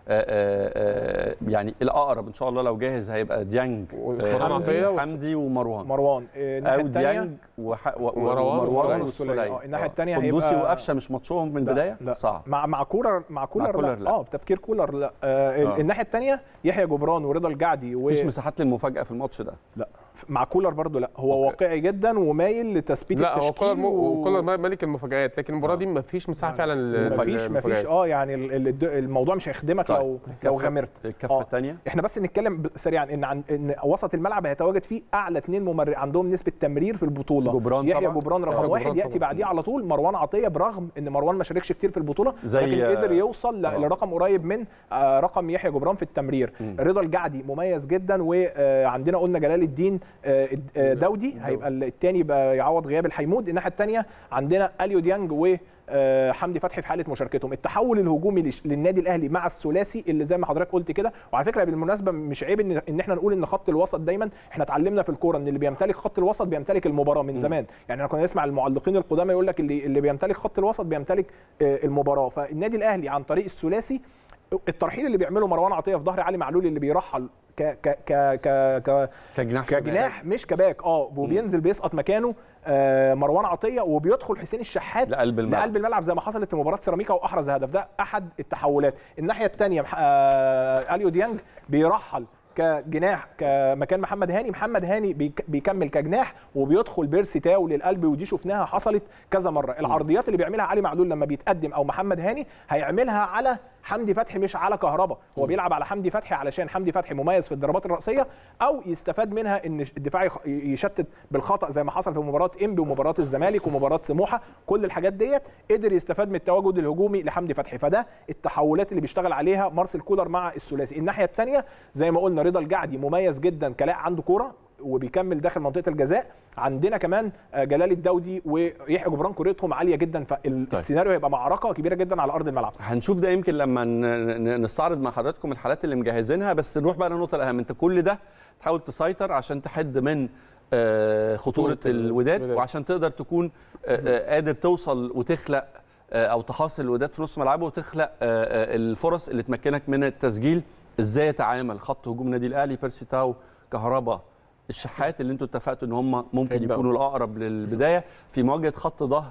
آه، آه، يعني الاقرب ان شاء الله لو جاهز هيبقى ديانج ومروان آه، عطية حمدي, والس- حمدي ومروان مروان آه، الناحيه او الثانيه ديانج وح... و... ومروان ومروان والسولية. والسولية آه، الناحية آه. التانية قندوسي هيبقى- وقفشه مش ماتشهم من لا، البدايه لا. صعب مع مع كولر مع كولر, كولر لا. لا. اه بتفكير كولر لا آه آه. الناحيه الثانيه يحيى جبران ورضا الجعدي و... مفيش مساحات للمفاجاه في الماتش ده لا مع كولر برضو لا هو أوكي. واقعي جدا ومايل لتثبيت لا هو التشكيل كولر م... و- كولر ملك المفاجآت لكن المباراه آه. دي ما فيش مساحه فعلا لل- مفيش مفيش للمفاجآت. اه يعني ال- ال- الموضوع مش هيخدمك طيب. لو لو الكفة- غامرت الكفه آه. الثانيه احنا بس نتكلم ب- سريعا ان عن ان وسط الملعب هيتواجد فيه اعلى اثنين ممر عندهم نسبه تمرير في البطوله جبران يحيى طبعاً. جبران يحيى رقم واحد جبران ياتي طبعاً. بعديه على طول مروان عطيه برغم ان مروان ما شاركش كتير في البطوله زي- لكن قدر يوصل ل- آه. لرقم قريب من آه، رقم يحيى جبران في التمرير مم. رضا الجعدي مميز جدا وعندنا قلنا جلال الدين آه، آه، دودي هيبقى الثاني يبقى يعوض غياب الحيمود الناحيه الثانيه عندنا اليو ديانج و آه، حمدي فتحي في حاله مشاركتهم التحول الهجومي لش- للنادي الاهلي مع الثلاثي اللي زي ما حضرتك قلت كده وعلى فكره بالمناسبه مش عيب ان ان احنا نقول ان خط الوسط دايما احنا اتعلمنا في الكوره ان اللي بيمتلك خط الوسط بيمتلك المباراه من زمان يعني احنا كنا نسمع المعلقين القدامى يقول لك اللي اللي بيمتلك خط الوسط بيمتلك آه، المباراه فالنادي الاهلي عن طريق الثلاثي الترحيل اللي بيعمله مروان عطيه في ظهر علي معلول اللي بيرحل ك ك ك ك, ك كجناح كجناح مش كباك اه وبينزل بيسقط مكانه آه مروان عطيه وبيدخل حسين الشحات لقلب الملعب. لقلب الملعب زي ما حصلت في مباراه سيراميكا واحرز هدف ده احد التحولات الناحيه الثانيه آه اليو ديانج بيرحل كجناح كمكان محمد هاني محمد هاني بيك- بيكمل كجناح وبيدخل بيرسي تاو للقلب ودي شفناها حصلت كذا مره العرضيات اللي بيعملها علي معلول لما بيتقدم او محمد هاني هيعملها على حمدي فتحي مش على كهربا هو بيلعب على حمدي فتحي علشان حمدي فتحي مميز في الضربات الرأسية او يستفاد منها ان الدفاع يخ- يشتت بالخطأ زي ما حصل في مباراة انبي ومباراة الزمالك ومباراة سموحة كل الحاجات ديت قدر يستفاد من التواجد الهجومي لحمدي فتحي فده التحولات اللي بيشتغل عليها مارسيل كولر مع الثلاثي الناحية الثانية زي ما قلنا رضا الجعدي مميز جدا كلاعب عنده كوره وبيكمل داخل منطقه الجزاء عندنا كمان آه، جلال الدودي ويحيى جبران كورتهم عاليه جدا فالسيناريو هيبقى معركه كبيره جدا على ارض الملعب هنشوف ده يمكن لما ن- ن- نستعرض مع حضراتكم الحالات اللي مجهزينها بس نروح بقى للنقطه الاهم انت كل ده تحاول تسيطر عشان تحد من آه، خطوره خطورة الوداد الوداد. وعشان تقدر تكون آه، آه، قادر توصل وتخلق آه، او تحاصر الوداد في نص ملعبه وتخلق آه، آه، الفرص اللي تمكنك من التسجيل ازاي يتعامل خط هجوم النادي الاهلي بيرسي تاو كهربا الشحات اللي انتوا اتفقتوا ان هم ممكن هيبدأوا. يكونوا الاقرب للبدايه في مواجهه خط ظهر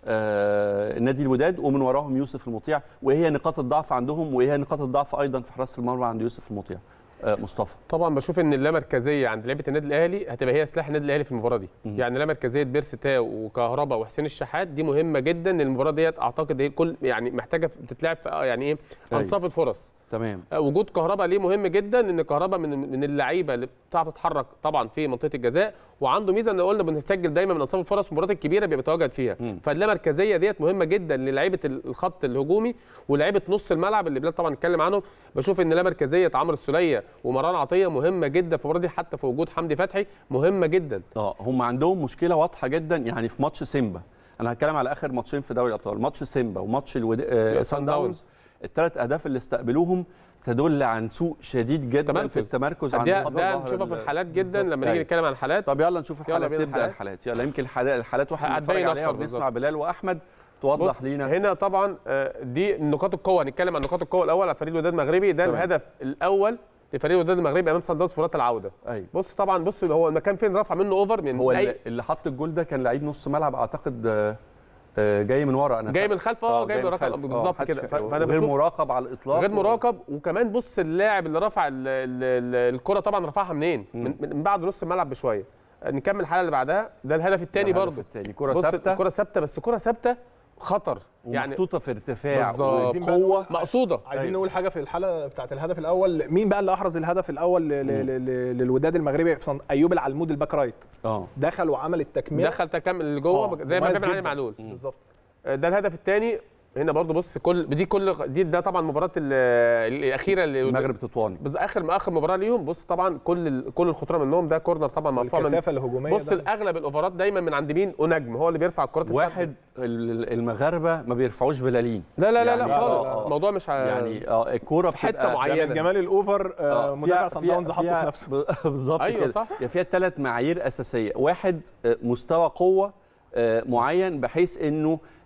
آه، نادي الوداد ومن وراهم يوسف المطيع وهي نقاط الضعف عندهم وهي نقاط الضعف ايضا في حراسه المرمى عند يوسف المطيع آه، مصطفى طبعا بشوف ان اللامركزيه عند لعيبه النادي الاهلي هتبقى هي سلاح النادي الاهلي في المباراه دي مم. يعني لامركزيه بيرسي تاو وكهربا وحسين الشحات دي مهمه جدا المباراه ديت اعتقد هي كل يعني محتاجه تتلعب في آه، يعني ايه أيوة. انصاف الفرص تمام آه، وجود كهربا ليه مهم جدا ان كهربا من من اللعيبه اللي بتعرف تتحرك طبعا في منطقه الجزاء وعنده ميزه ان قلنا بنسجل دايما من انصاف الفرص المباريات الكبيره بيبقى بيتواجد فيها مم. فاللامركزيه ديت مهمه جدا للعيبه الخط الهجومي ولعيبه نص الملعب اللي بلاد طبعا نتكلم عنهم بشوف ان لامركزيه عمرو السوليه ومروان عطيه مهمه جدا في المباراه دي حتى في وجود حمدي فتحي مهمه جدا اه هم عندهم مشكله واضحه جدا يعني في ماتش سيمبا انا هتكلم على اخر ماتشين في دوري الابطال ماتش سيمبا وماتش الود... آه سان سان داونز. داونز الثلاث اهداف اللي استقبلوهم تدل عن سوء شديد جدا التمركز. في التمركز عند ده خط ده ظهر نشوفها في ال- الحالات جدا بالظبط. لما نيجي أيوة. نتكلم عن الحالات طب يلا نشوف يلا الحالات بينا تبدا الحالات. الحالات يلا يمكن الحالات الحالات واحنا هتبين بنتفرج عليها أكتر وبنسمع بالظبط. بلال واحمد توضح بص لينا هنا طبعا آه، دي نقاط القوه هنتكلم عن نقاط القوه الاول على فريق الوداد المغربي ده تمام. الهدف الاول لفريق الوداد المغربي امام صن داونز في مباراه العوده ايوه بص طبعا بص هو المكان فين رفع منه اوفر من هو أي اللي, اللي حط الجول ده كان لعيب نص ملعب اعتقد آه، آه، جاي من ورا انا جاي فاكر. من الخلف اه جاي من من الرقم خلف. آه، بالظبط محدش- كده ف- فانا غير بشوف مراقب على الاطلاق غير مراقب وكمان بص اللاعب اللي رفع ال- ال- ال- الكره طبعا رفعها منين مم. من, من بعد نص الملعب بشويه نكمل الحاله اللي بعدها ده الهدف الثاني الهدف برضه التاني كره بص ثابته الكره ثابته بس كره ثابته خطر يعني ومحطوطه في ارتفاع بالظبط. وقوه مقصوده عايزين أيوة. نقول حاجه في الحاله بتاعت الهدف الاول مين بقى اللي احرز الهدف الاول ل- ل- ل- للوداد المغربي في صن- ايوب العلمود الباك رايت اه دخل وعمل التكمله دخل تكمل لجوه آه، زي ما مميز بيعمل علي جداً. معلول بالظبط ده الهدف الثاني هنا برضو بص كل دي كل دي ده طبعا مباراه ال- الاخيره اللي المغرب تطواني بس اخر ما اخر مباراه ليهم بص طبعا كل ال- كل الخطوره منهم ده كورنر طبعا مرفوع من الكثافه الهجوميه بص ده. الاغلب الاوفرات دايما من عند مين اونجم هو اللي بيرفع الكرات الثابتة. واحد ال- المغاربه ما بيرفعوش بلالين لا لا لا يعني لا خالص آه، آه. الموضوع مش ع- يعني اه الكوره في حتة بتبقى- معينة. ده من جمال الاوفر آه، آه، مدافع فيها- صن فيها- داونز حطه فيها- في نفسه ب- بالظبط أيوة كده صح. يعني فيها ثلاث معايير اساسيه واحد آه، مستوى قوه آه، معين بحيث انه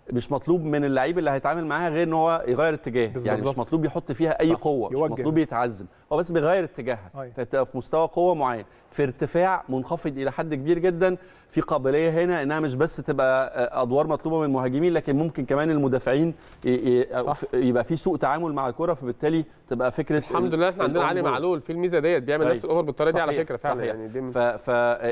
مش مطلوب من اللعيب اللي هيتعامل معاها غير ان هو يغير اتجاه يعني مش بالظبط. مطلوب يحط فيها اي صح. قوه مش يوجه مطلوب بس. يتعزم هو بس بيغير اتجاهها أيوة. فبتبقى في مستوى قوه معين في ارتفاع منخفض الى حد كبير جدا في قابليه هنا انها مش بس تبقى آه، ادوار مطلوبه من المهاجمين لكن ممكن كمان المدافعين ي- ي- صح. يبقى في سوء تعامل مع الكره فبالتالي تبقى فكره الحمد لله احنا عندنا علي الأونبول. معلول في الميزه ديت بيعمل أيوة. نفس الاوفر بالطريقه دي على صحيح، فكره فعلا صحيح. يعني دي من- ف... ف...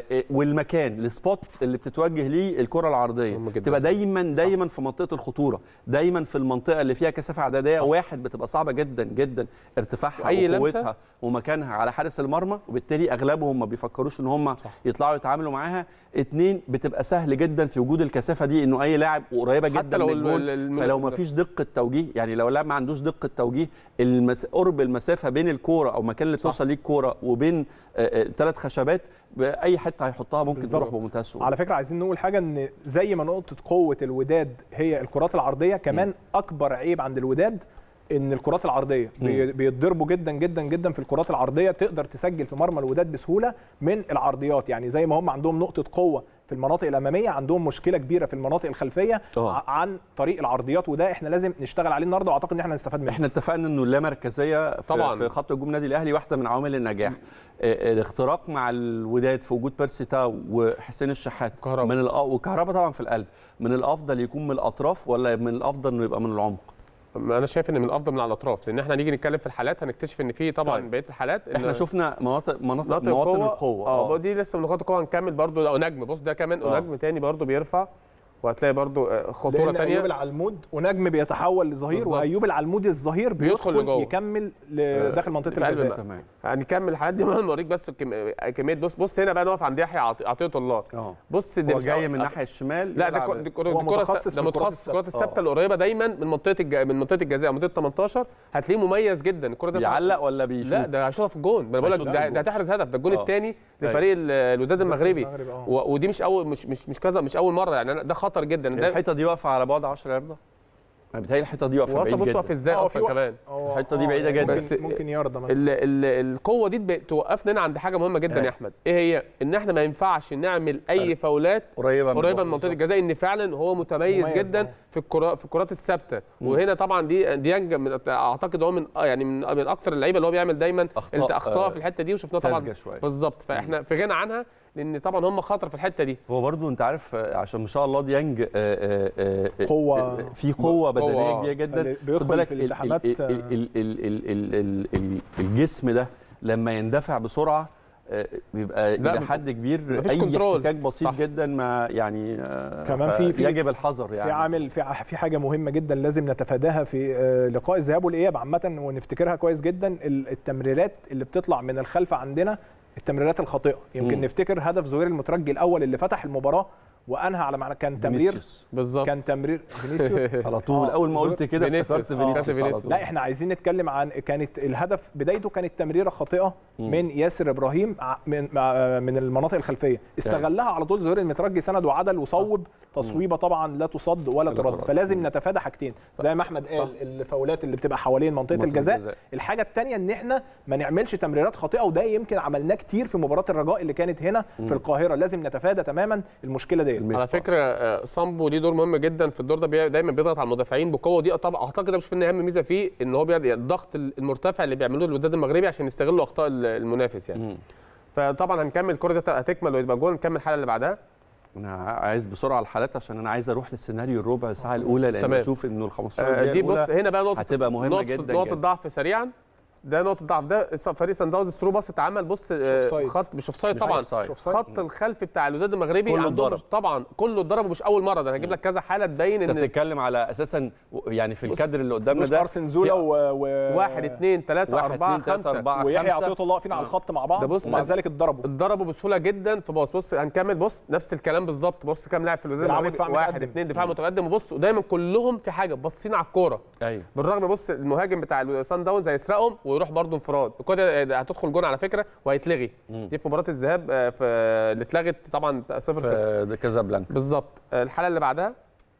والمكان السبوت اللي بتتوجه ليه الكره العرضيه مهم جدا. تبقى دايما دايما في منطقه الخطوره دايما في المنطقه اللي فيها كثافه عدديه واحد بتبقى صعبه جدا جدا ارتفاعها أي لمسة. وقوتها ومكانها على حارس المرمى وبالتالي اغلبهم ما بيفكروش ان هم يطلعوا يتعاملوا معاها اتنين بتبقى سهل جدا في وجود الكثافه دي انه اي لاعب قريبه حتى جدا لو من ال- الجول ال- الم- فلو ما فيش دقه توجيه يعني لو اللاعب ما عندوش دقه توجيه المس... قرب المسافه بين الكوره او المكان اللي توصل ليه الكوره وبين ثلاث خشبات باي حته هيحطها ممكن بالظبط. تروح بمنتهى السهوله على فكره عايزين نقول حاجه ان زي ما نقطه قوه الوداد هي الكرات العرضيه كمان اكبر عيب عند الوداد ان الكرات العرضيه بي- بيتضربوا جدا جدا جدا في الكرات العرضيه تقدر تسجل في مرمى الوداد بسهوله من العرضيات يعني زي ما هم عندهم نقطه قوه في المناطق الاماميه عندهم مشكله كبيره في المناطق الخلفيه آه. ع- عن طريق العرضيات وده احنا لازم نشتغل عليه النهارده واعتقد ان احنا نستفاد منه احنا اتفقنا انه اللامركزيه في, طبعاً. في خط هجوم النادي الاهلي واحده من عوامل النجاح آه، الاختراق مع الوداد في وجود بيرسي تاو وحسين الشحات كهربا. من الأ... وكهربا طبعا في القلب من الافضل يكون من الاطراف ولا من الافضل انه يبقى من العمق انا شايف ان من الافضل من على الاطراف لان احنا نيجي نتكلم في الحالات هنكتشف ان في طبعا طيب. بقيه الحالات إن احنا شفنا مناطق مناطق مناطق مواطن القوه القوه اه دي لسه من نقاط القوه هنكمل برضو او نجم بص ده كمان آه. نجم تاني برضو بيرفع وهتلاقي برضو آه، خطوره لان ايوب تانية العلمود ونجم بيتحول لظهير بالظبط. وايوب العلمودي الظهير بيدخل بيدخل لجوه. يكمل لداخل منطقه في قلب الجزاء تمام هنكمل الحالات دي نوريك بس كم- كميه بص بص هنا بقى نقف عند يحيى عطي- عطيه الله اه بص دي هو مش جاي أول- من الناحيه الشمال لا ده يلعب- كو- دي كرة هو دي كرة متخصص س- ده في الكرات متخصص في الكرات الثابتة. الثابته القريبه دايما من منطقه الج... من منطقه الجزاء منطقه 18 هتلاقيه مميز جدا الكره دي بيعلق ولا بيشوط لا ده هيشوطها في الجون ما انا بقول لك هيشوط ده, في الجون. ده هتحرز هدف ده الجون آه. الثاني لفريق ال- الوداد المغربي المغرب، آه. و... ودي مش اول مش مش مش كذا مش اول مره يعني أنا- ده خطر جدا ده الحيطه دي واقفه على بعد 10 ياردة انا بيتهيألي الحيطه دي واقفه واصل بعيد بص جدا واقف ازاي آه، في اصلا وقت- كمان هو- الحتة دي آه، بعيدة جدا. بس- ممكن, ممكن يرضى مثلا ال ال القوه دي ب- توقفنا هنا عند حاجه مهمه جدا أيوة. يا احمد ايه هي ان احنا ما ينفعش نعمل اي أيوة. فاولات قريبه من قريبه من الوسط. منطقه الجزاء ان فعلا هو متميز, مميز، جدا آه. في الكرات في الكرات الثابته وهنا طبعا دي ديانج من اعتقد هو من آه يعني من من اكتر اللعيبه اللي هو بيعمل دايما أخطاء، الت- اخطاء آه، في الحته دي وشفناها طبعا ساذجة شوية. بالظبط فاحنا في غنى عنها لان طبعا هم خطر في الحته دي هو برضو انت عارف آه، عشان ما شاء الله ديانج آه، آه، آه، آه، قوة- آه، في قوه بدنيه قوة. كبيره جدا فاللي بيدخل خد بالك في ال- الالتحامات، ال- ال- ال- ال- ال- ال- ال- ال- الجسم ده لما يندفع بسرعه آه، بيبقى لا، الى حد كبير مفيش اي كنترول. احتكاك بسيط صح. جدا ما يعني آه، كمان في- في- يجب الحذر يعني في عامل في ع- في حاجه مهمه جدا لازم نتفاداها في آه، لقاء الذهاب والاياب عامه ونفتكرها كويس جدا ال- التمريرات اللي بتطلع من الخلف عندنا التمريرات الخاطئه يمكن مم. نفتكر هدف زهير المترجي الاول اللي فتح المباراه وانهى على معنى كان تمرير فينيسيوس. بالظبط كان تمرير فينيسيوس على طول آه، اول ما زهير- قلت كده فينيسيوس. افتكرت آه. فينيسيوس على فينيسيوس. طول. لا احنا عايزين نتكلم عن كانت الهدف بدايته كانت تمريره خاطئه من ياسر ابراهيم ع- من مع- من المناطق الخلفيه استغلها على طول زهير المترجي سند وعدل وصوب تصويبه طبعا لا تصد ولا لا ترد ترد. فلازم نتفادى حاجتين زي ما احمد قال الفاولات اللي بتبقى حوالين منطقه منطقة الجزاء الجزاء. الحاجه الثانيه ان احنا ما نعملش تمريرات خاطئه وده يمكن عملناه كتير في مباراه الرجاء اللي كانت هنا في القاهره لازم نتفادى تماما المشكله دي الميس على باس. فكره آه، سامبو ليه دور مهم جدا في الدور ده بي- دايما بيضغط على المدافعين بقوه دي طبعا اعتقد ده مش في اهم ميزه فيه ان هو بيعمل الضغط المرتفع اللي بيعملوه الوداد المغربي عشان يستغلوا اخطاء ال- المنافس يعني مم. فطبعا هنكمل الكره دي هتكمل ويبقى جول نكمل الحلقه اللي بعدها انا عايز بسرعه الحالات عشان انا عايز اروح للسيناريو الربع ساعه الاولى لان تمام. بشوف انه ال 15 آه، دقيقه دي الأولى بص هنا بقى نقطه هتبقى مهمة نقطة جداً نقطه جداً. ضعف سريعا ده نقطه ضعف ده فريق سان داونز ثرو باص اتعمل بص آه، أوفسايد. خط مش اوف سايد مش طبعا أوفسايد. خط الخلف بتاع الوداد المغربي كله عندهم اتضرب. مش طبعا كله اتضرب ومش اول مره ده انا هجيب لك كذا حاله تبين انت ان بتتكلم على اساسا و- يعني في بص، الكادر اللي قدامنا مش ده ارسن زولا في- و... و... واحد اثنين ثلاثة واحد أربعة اتنين تلاته خمسة اربعه ويحيى خمسه عطيه الله واقفين على الخط مع بعض ده بص- ومع ذلك اتضربوا اتضربوا بسهوله جدا في باص بص هنكمل بص نفس الكلام بالظبط بص كام لاعب في الوداد بيلعبوا المغربي دفاع واحد متقدم. اثنين دفاع متقدم وبص ودايما كلهم في حاجه باصين على الكوره ايوه بالرغم بص المهاجم بتاع السان داونز هيسرقهم ويروح برضه انفراد الكوره دي هتدخل جون على فكره وهيتلغي دي في مباراه الذهاب آه، في اللي اتلغت طبعا 0 0 في ده كازابلانكا بالظبط آه، الحاله اللي بعدها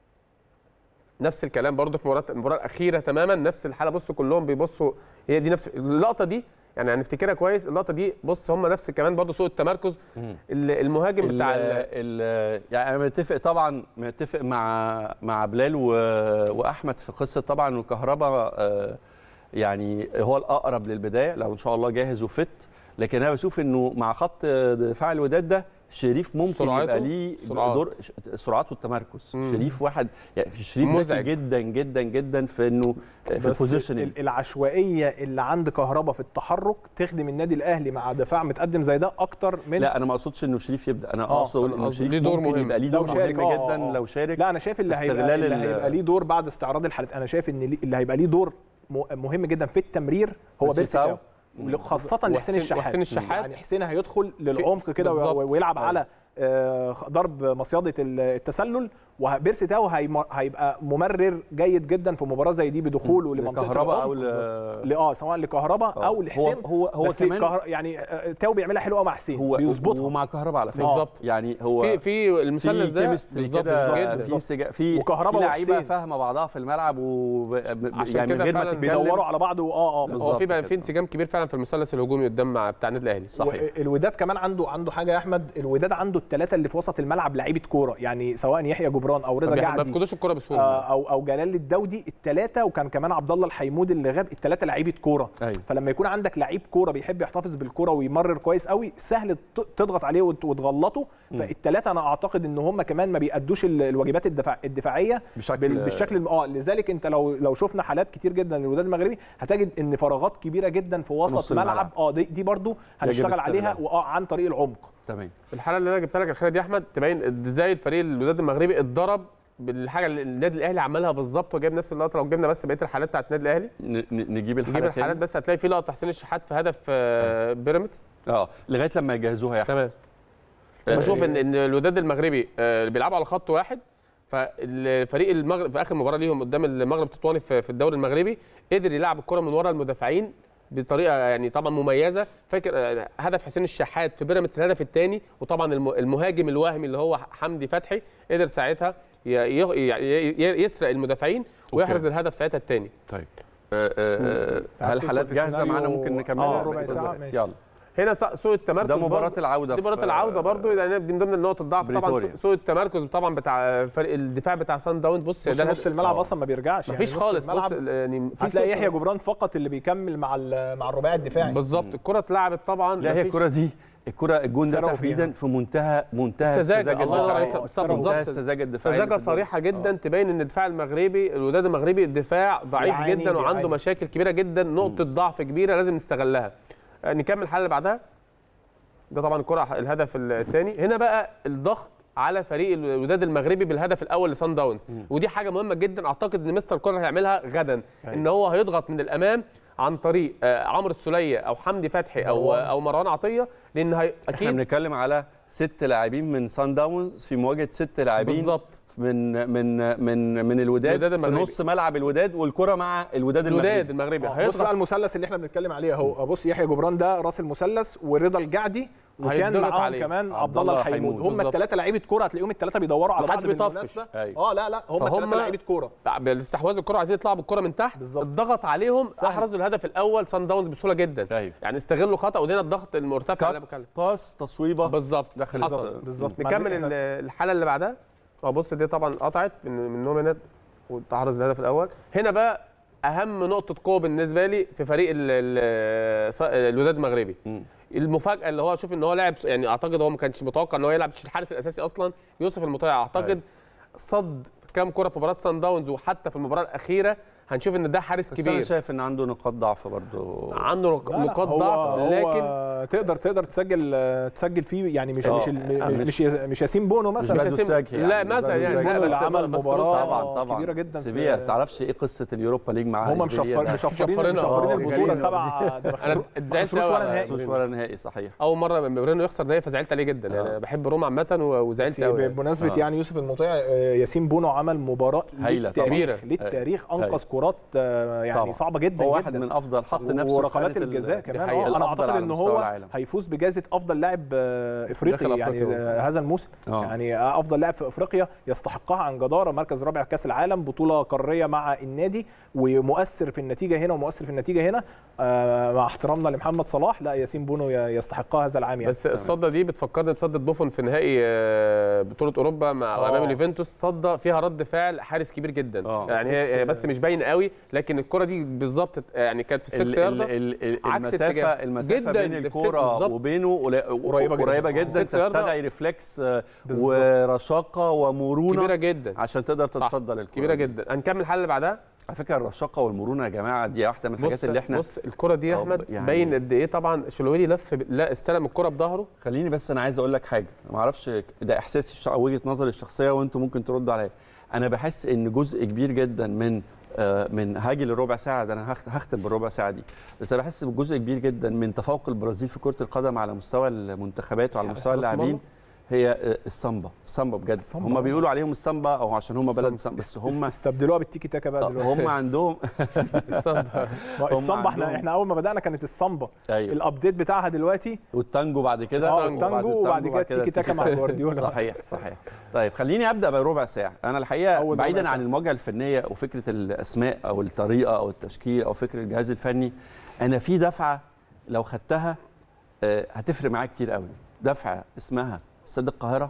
نفس الكلام برضه في المباراه المباراه الاخيره تماما نفس الحاله بصوا كلهم بيبصوا هي دي نفس اللقطه دي يعني هنفتكرها كويس اللقطه دي بص هم نفس كمان برضه سوء التمركز ال- المهاجم بتاع ال- ال يعني انا متفق طبعا متفق مع مع بلال و... واحمد في قصه طبعا وكهربا آه، يعني هو الاقرب للبدايه لو ان شاء الله جاهز وفت لكن انا بشوف انه مع خط دفاع الوداد ده شريف ممكن سرعته؟ يبقى ليه سرعات. دور السرعات والتمركز مم. شريف واحد يعني شريف ذكي مزعج. جدا جدا جدا في انه في بس البوزيشننج ال- العشوائيه اللي عند كهربا في التحرك تخدم النادي الاهلي مع دفاع متقدم زي ده اكتر من لا انا ما اقصدش انه شريف يبدا انا آه، اقصد أنا انه قصدي شريف ليه دور ممكن مهم. يبقى ليه لو دور شارك، مهم آه، جدا آه. لو شارك لا انا شايف اللي هيبقى استغلال اللي ال- هيبقى ليه دور بعد استعراض الحالات انا شايف ان ليه- اللي هيبقى ليه دور م- مهم جدا في التمرير هو بس بيرسي تاو. تاو خاصة لحسين وحسين- الشحات وحسين الشحات. يعني حسين هيدخل للعمق كده بالظبط. و- ويلعب أيوة. على آه، ضرب مصيدة ال- التسلل وبيرسي تاو هيم- هيبقى ممرر جيد جدا في مباراة زي دي بدخوله لمنطقة كهرباء او العمق. ل- ل- اه سواء لكهربا آه. او لحسين هو- هو- هو بس كمان- كهر... يعني آه، تاو بيعملها حلوه مع حسين هو بيظبطها ومع كهرباء على فكره بالظبط. يعني هو في في المثلث في ده كيمستري بالظبط كده جدا. في سجا في وكهربا في لعيبه وحسين. فاهمه بعضها في الملعب و عشان يعني من كده غير ما فعلاً تتكلم بيدوروا على بعض واه اه هو بالظبط في بقى كده. في انسجام كبير فعلا في المثلث الهجومي قدام مع بتاع النادي الاهلي صحيح الوداد كمان عنده عنده حاجه يا احمد الوداد عنده الثلاثه اللي في وسط الملعب لعيبه كوره يعني سواء يحيى جبران او رضا ما جعدي بيفقدوش الكره آه، بسهوله او او جلال الدودي الثلاثه وكان كمان عبد الله الحيمود اللي غاب الثلاثه لعيبه كوره ايوه فلما يكون عندك لعيب كوره بيحب يحتفظ بالكوره ويمرر كويس قوي سهل ت- تضغط عليه وت- وتغلطه فالثلاثه انا اعتقد ان هم كمان ما بيأدوش ال- الواجبات الدفاع الدفاعيه بشكل بال- بالشكل الم- اه لذلك انت لو لو شفنا حالات كتير جدا للوداد المغربي هتجد ان فراغات كبيره جدا في نص وسط الملعب. ملعب اه دي, دي برضو هنشتغل عليها استغلالها. واه عن طريق العمق تمام الحاله اللي انا جبتها لك الاخيره دي يا احمد تبين ازاي الفريق الوداد المغربي اتضرب بالحاجه اللي النادي الاهلي عملها بالظبط وجايب نفس اللقطه لو جبنا بس بقيه الحالات بتاعت النادي الاهلي ن- ن- نجيب الحالة نجيب الحالات تاني. بس هتلاقي في لقطه حسين الشحات في هدف آه، بيراميدز اه لغايه لما يجهزوها يا احمد تمام آه، بشوف ان ان الوداد المغربي آه، بيلعبوا على خط واحد فالفريق المغرب في اخر مباراه ليهم قدام المغرب التطواني في في الدوري المغربي قدر يلعب الكره من ورا المدافعين بطريقه يعني طبعا مميزه فاكر آه، هدف حسين الشحات في بيراميدز الهدف الثاني وطبعا الم- المهاجم الوهمي اللي هو حمدي فتحي قدر ساعتها ي- ي- ي- يسرق المدافعين ويحرز الهدف ساعتها الثاني طيب آه، آه، آه، هل الحالات في جاهزه سيناريو- معانا ممكن نكملها آه، ربع ساعة، ماشي. يلا هنا ط- سوء التمركز ده مباراه برضه- العوده دي مباراه في- العوده برضو يعني دي من ضمن نقط الضعف طبعا بريتوريا. سوء- سوء التمركز طبعا بتاع فريق الدفاع بتاع سان داونز بص بص ده نص الملعب آه. اصلا ما بيرجعش مفيش نص خالص بص الملعب يعني في هتلاقي سوء- يحيى جبران فقط اللي بيكمل مع ال- مع الرباعي الدفاعي بالظبط الكره اتلعبت طبعا لا هي مفيش- الكره دي الكره الجون ده سرقوا تحديدا فيها. في منتهى منتهى السذاجة، الله ينور الدفاعية. عليك. بالظبط، منتهى بالظبط. السذاجه الدفاعيه سذاجه صريحه جدا تبين ان الدفاع المغربي الوداد المغربي الدفاع ضعيف بيعاني- جدا وعنده بيعاني. مشاكل كبيره جدا نقطه ضعف كبيره لازم نستغلها آه، نكمل الحاله اللي بعدها ده طبعا الكره الهدف الثاني هنا بقى الضغط على فريق الوداد المغربي بالهدف الاول لسان داونز ودي حاجه مهمه جدا اعتقد ان مستر كولر هيعملها غدا ان هو هيضغط من الامام عن طريق آه، عمرو السوليه او حمدي فتحي او مروان. او مروان عطيه لان هي احنا اكيد بنتكلم على ست لاعبين من سان داونز في مواجهه ست لاعبين بالظبط من من من من الوداد الوداد في المغربي. نص ملعب الوداد والكره مع الوداد الوداد المغربي المغربي بص بقى هيضغط المثلث اللي احنا بنتكلم عليه اهو بص يحيى جبران ده راس المثلث ورضا الجعدي وكان هيتضغط معاهم عليه. كمان عبد عبد الله الله الحيمود حيمود. هم بالظبط. الثلاثه لعيبه كوره هتلاقيهم الثلاثه بيدوروا على بعض محدش بيطفش. بالمناسبه أيوة. اه لا لا هم فهم- الثلاثه لعيبه كوره بالاستحواذ الكره عايزين يطلعوا بالكره من تحت بالظبط. الضغط عليهم احرزوا الهدف الاول سان داونز بسهوله جدا ايوه يعني استغلوا خطا ودينا الضغط المرتفع اللي أنا كات بتكلم باس تصويبه بالظبط دخل حصل بالظبط. بالظبط نكمل معلش ال- الحاله اللي بعدها اه بص دي طبعا قطعت من من نومينات وتحرز الهدف الاول هنا بقى اهم نقطه قوه بالنسبه لي في فريق ال- ال- ص- الوداد المغربي مم. المفاجاه اللي هو شوف ان هو لاعب يعني اعتقد هو ما كانش متوقع ان هو يلعب الحارس الاساسي اصلا يوسف المطيع اعتقد صد كام كره في مباراه سان داونز وحتى في المباراه الاخيره هنشوف ان ده حارس بس انا كبير شايف ان عنده نقاط ضعف برضه عنده نق- لا لا، نقاط هو- ضعف هو لكن تقدر تقدر تسجل تسجل فيه يعني مش آه. مش ال- مش- مش مش ياسين بونو مش مثلا مش بدو هسيب- ساكي لا يعني، مثلا بدو يعني ساكي. لا بونو بس اللي عمل بس بص- مباراة طبعا طبعا كبيرة جدا في- سيبيها ما تعرفش ايه قصه اليوروبا ليج معاه هم إشبيلية مشفر ده. مشفرين مشفرين، مشفرين آه، البطوله غريبة. سبعه ده ما انا خسروا- ما اتزعلت خسروش قوي ولا على نهائي مش ولا نهائي صحيح اول مره مورينو يخسر نهائي فزعلت عليه جدا يعني آه. انا بحب روما عامه و- وزعلت قوي يعني. بمناسبه آه. يعني يوسف المطيع آه، ياسين بونو عمل مباراه هايلة طبعاً. كبيرة. للتاريخ هايلة. انقذ كرات آه، يعني طبعاً. صعبه جدا هو واحد جدا من افضل حط نفسه في وركلات حالة ال- الجزاء دي كمان حقيقة. آه، انا الأفضل اعتقد على ان مستوى هو العالم. العالم. هيفوز بجائزه افضل لاعب آه، افريقي داخل يعني أفريقيا. آه، هذا الموسم آه. يعني آه، افضل لاعب في افريقيا يستحقها عن جداره مركز رابع كاس العالم بطوله قاريه مع النادي ومؤثر في النتيجه هنا ومؤثر في النتيجه هنا آه، مع احترامنا لمحمد صلاح لا ياسين بونو ي- يستحقها هذا العام يعني بس الصده دي بتفكرني بصده بوفون في نهائي آه، بطوله اوروبا مع آه. امام اليوفنتوس صده فيها رد فعل حارس كبير جدا آه. يعني هي هي بس مش باين قوي لكن الكره دي بالظبط يعني كانت في السكس ال- ياردة ال- ال- عكس المسافه اتجاه. المسافه جداً، بين ده في الكوره بالظبط. وبينه قلي- قريبة جداً. قريبه جدا ستة ياردة. تستدعي ريفلكس آه، بالظبط. ورشاقه ومرونه كبيره جدا عشان تقدر صح. تتصدى للكوره كبيره دي. جدا هنكمل الحلقه اللي بعدها على فكره الرشاقه والمرونه يا جماعه دي واحده من الحاجات بص اللي احنا بص الكره دي يا آه، احمد يعني- باين قد ايه طبعا شلويلي لف ب... لا استلم الكره بظهره خليني بس انا عايز اقول لك حاجه ما اعرفش ده احساسي الش- او وجهه نظري الشخصيه وانتم ممكن تردوا عليا انا بحس ان جزء كبير جدا من آه، من هاجي للربع ساعه ده انا هخ- هختم بالربع ساعه دي بس انا بحس بجزء كبير جدا من تفوق البرازيل في كره القدم على مستوى المنتخبات وعلى مستوى حراس اللاعبين مرمى؟ هي آه، السامبا السامبا بجد السامبا. هم بيقولوا عليهم السامبا او عشان هم بلد السامبا. السامبا بس هم استبدلوها بالتيكي تاكا بقى دلوقتي هم عندهم الصده ما هم السامبا احنا عندهم- احنا اول ما بدانا كانت السامبا ايوه الابديت بتاعها دلوقتي والتانجو بعد كده اه وبعد التانجو وبعد كده التانجو التيكي تاكا مع جوارديولا صحيح صحيح طيب خليني ابدا بربع ساعه انا الحقيقه أول ربع بعيدا ساعة. عن المواجهه الفنيه وفكره الاسماء او الطريقه او التشكيل او فكره الجهاز الفني انا في دفعه لو خدتها آه، هتفرق معايا كتير قوي دفعه اسمها استاد القاهره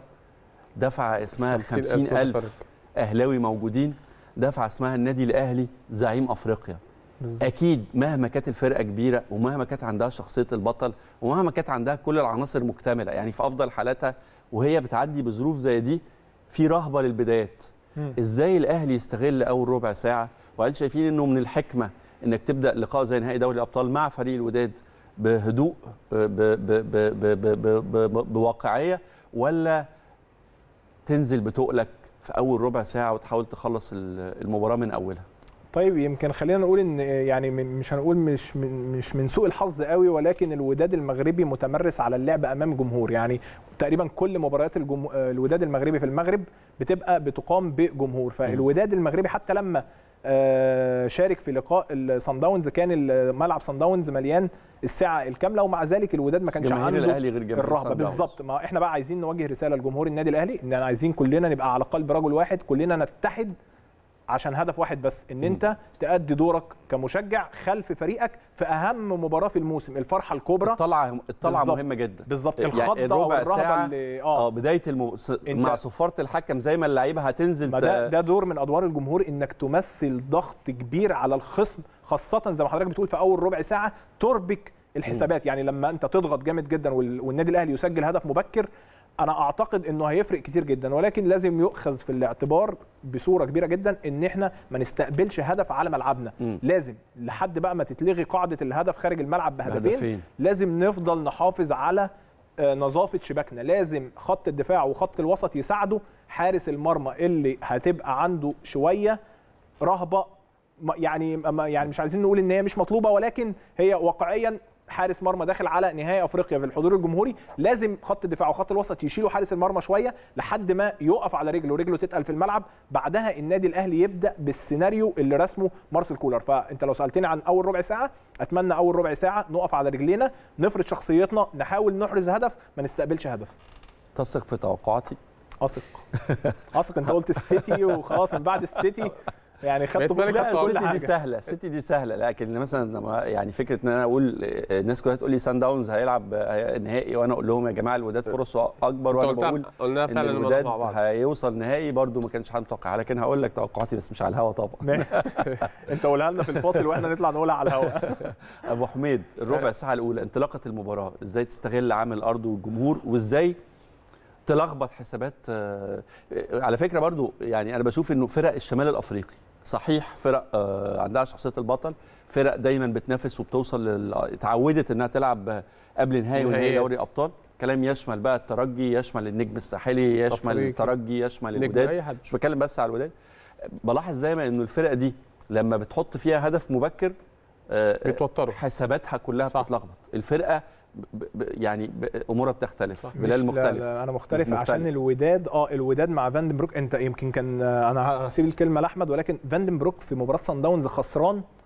دفعه اسمها ال 50,000 50000 متفرج. اهلاوي موجودين دفعه اسمها النادي الاهلي زعيم افريقيا بالظبط. اكيد مهما كانت الفرقه كبيره ومهما كانت عندها شخصيه البطل ومهما كانت عندها كل العناصر مكتمله يعني في افضل حالاتها وهي بتعدي بظروف زي دي في رهبه للبدايات مم. ازاي الاهلي يستغل اول ربع ساعه وهل شايفين انه من الحكمه انك تبدا لقاء زي نهائي دوري الابطال مع فريق الوداد بهدوء ب ب ب ب ب ب ب ب بواقعيه ولا تنزل بتقلك في اول ربع ساعه وتحاول تخلص ال- المباراه من اولها طيب يمكن خلينا نقول ان يعني من- مش هنقول مش من مش من سوء الحظ قوي ولكن الوداد المغربي متمرس على اللعب امام جمهور يعني تقريبا كل مباريات الجمهور الوداد المغربي في المغرب بتبقى بتقام بجمهور فالوداد المغربي حتى لما آه، شارك في لقاء الصن داونز كان الملعب صن داونز مليان الساعه الكامله ومع ذلك الوداد ما بس كانش جماهير عنده الأهلي غير جماهير الرهبه صن داونز. بالظبط ما احنا بقى عايزين نوجه رساله لجمهور النادي الاهلي ان عايزين كلنا نبقى على قلب رجل واحد كلنا نتحد عشان هدف واحد بس ان انت تأدي دورك كمشجع خلف فريقك في اهم مباراه في الموسم الفرحه الكبرى الطلعه الطلعه بالظبط. مهمه جدا بالظبط يعني الخضه او الربع الرهبه ساعة اللي اه اه بدايه المو... س... أنت- مع صفاره الحكم زي ما اللعيبه هتنزل ما ت- ده ده دور من ادوار الجمهور انك تمثل ضغط كبير على الخصم خاصه زي ما حضرتك بتقول في اول ربع ساعه تربك الحسابات يعني لما انت تضغط جامد جدا وال- والنادي الاهلي يسجل هدف مبكر انا اعتقد انه هيفرق كتير جدا ولكن لازم يؤخذ في الاعتبار بصوره كبيره جدا ان احنا ما نستقبلش هدف على ملعبنا مم. لازم لحد بقى ما تتلغي قاعده الهدف خارج الملعب بهدفين بهدفين. لازم نفضل نحافظ ما آه، نظافه شباكنا لازم خط الدفاع وخط الوسط يساعدوا حارس المرمى اللي هتبقى عنده شويه رهبه ما- يعني ما- يعني مش عايزين نقول ان هي مش مطلوبه ولكن هي واقعيا حارس مرمى داخل على نهائي افريقيا في الحضور الجمهوري لازم خط الدفاع وخط الوسط يشيلوا حارس المرمى شويه لحد ما يقف على رجله ورجله تتقل في الملعب بعدها النادي الاهلي يبدا بالسيناريو اللي رسمه مارسيل كولر فانت لو سالتني عن اول ربع ساعه اتمنى اول ربع ساعه نقف على رجلينا نفرض شخصيتنا نحاول نحرز هدف ما نستقبلش هدف تثق في توقعاتي اثق اثق انت قلت السيتي وخلاص من بعد السيتي يعني بقيت خدت ملك كل التوقع. كل السيتي دي حاجه سهله السيتي دي سهله لكن مثلا لما يعني فكره ان انا اقول الناس كلها تقول لي سان داونز هيلعب نهائي وانا اقول لهم يا جماعه الوداد فرصه اكبر انت وانا قلتها- بقول قلناها ان فعلا لما نروح الوداد مع بعض هيوصل نهائي برده ما كانش حد متوقع لكن هقول لك توقعاتي بس مش على الهوا طبعا انت قولها لنا في الفاصل واحنا نطلع نقولها على الهواء ابو حميد الربع ساعه الاولى انطلاقه المباراه ازاي تستغل عامل الارض والجمهور وازاي تلخبط حسابات آه، على فكره برضو يعني انا بشوف انه فرق الشمال الافريقي صحيح فرق آه، عندها شخصيه البطل فرق دايما بتنافس وبتوصل لل... اتعودت انها تلعب قبل نهائي ونهائي نهائيات. دوري ابطال كلام يشمل بقى الترجي يشمل النجم الساحلي يشمل أفريقي. الترجي يشمل نجم الوداد اي حد مش بتكلم بس على الوداد بلاحظ دايما انه الفرقه دي لما بتحط فيها هدف مبكر آه، بيتوتروا حساباتها كلها صح. بتتلخبط الفرقه ب... ب... يعني ب... امورها بتختلف صح. بلال مش- مختلف لا لا انا مختلف, مختلف. عشان الوداد اه الوداد مع فاندنبروك انت يمكن كان آه، انا هسيب الكلمه لاحمد ولكن فاندنبروك في مباراه صن داونز خسران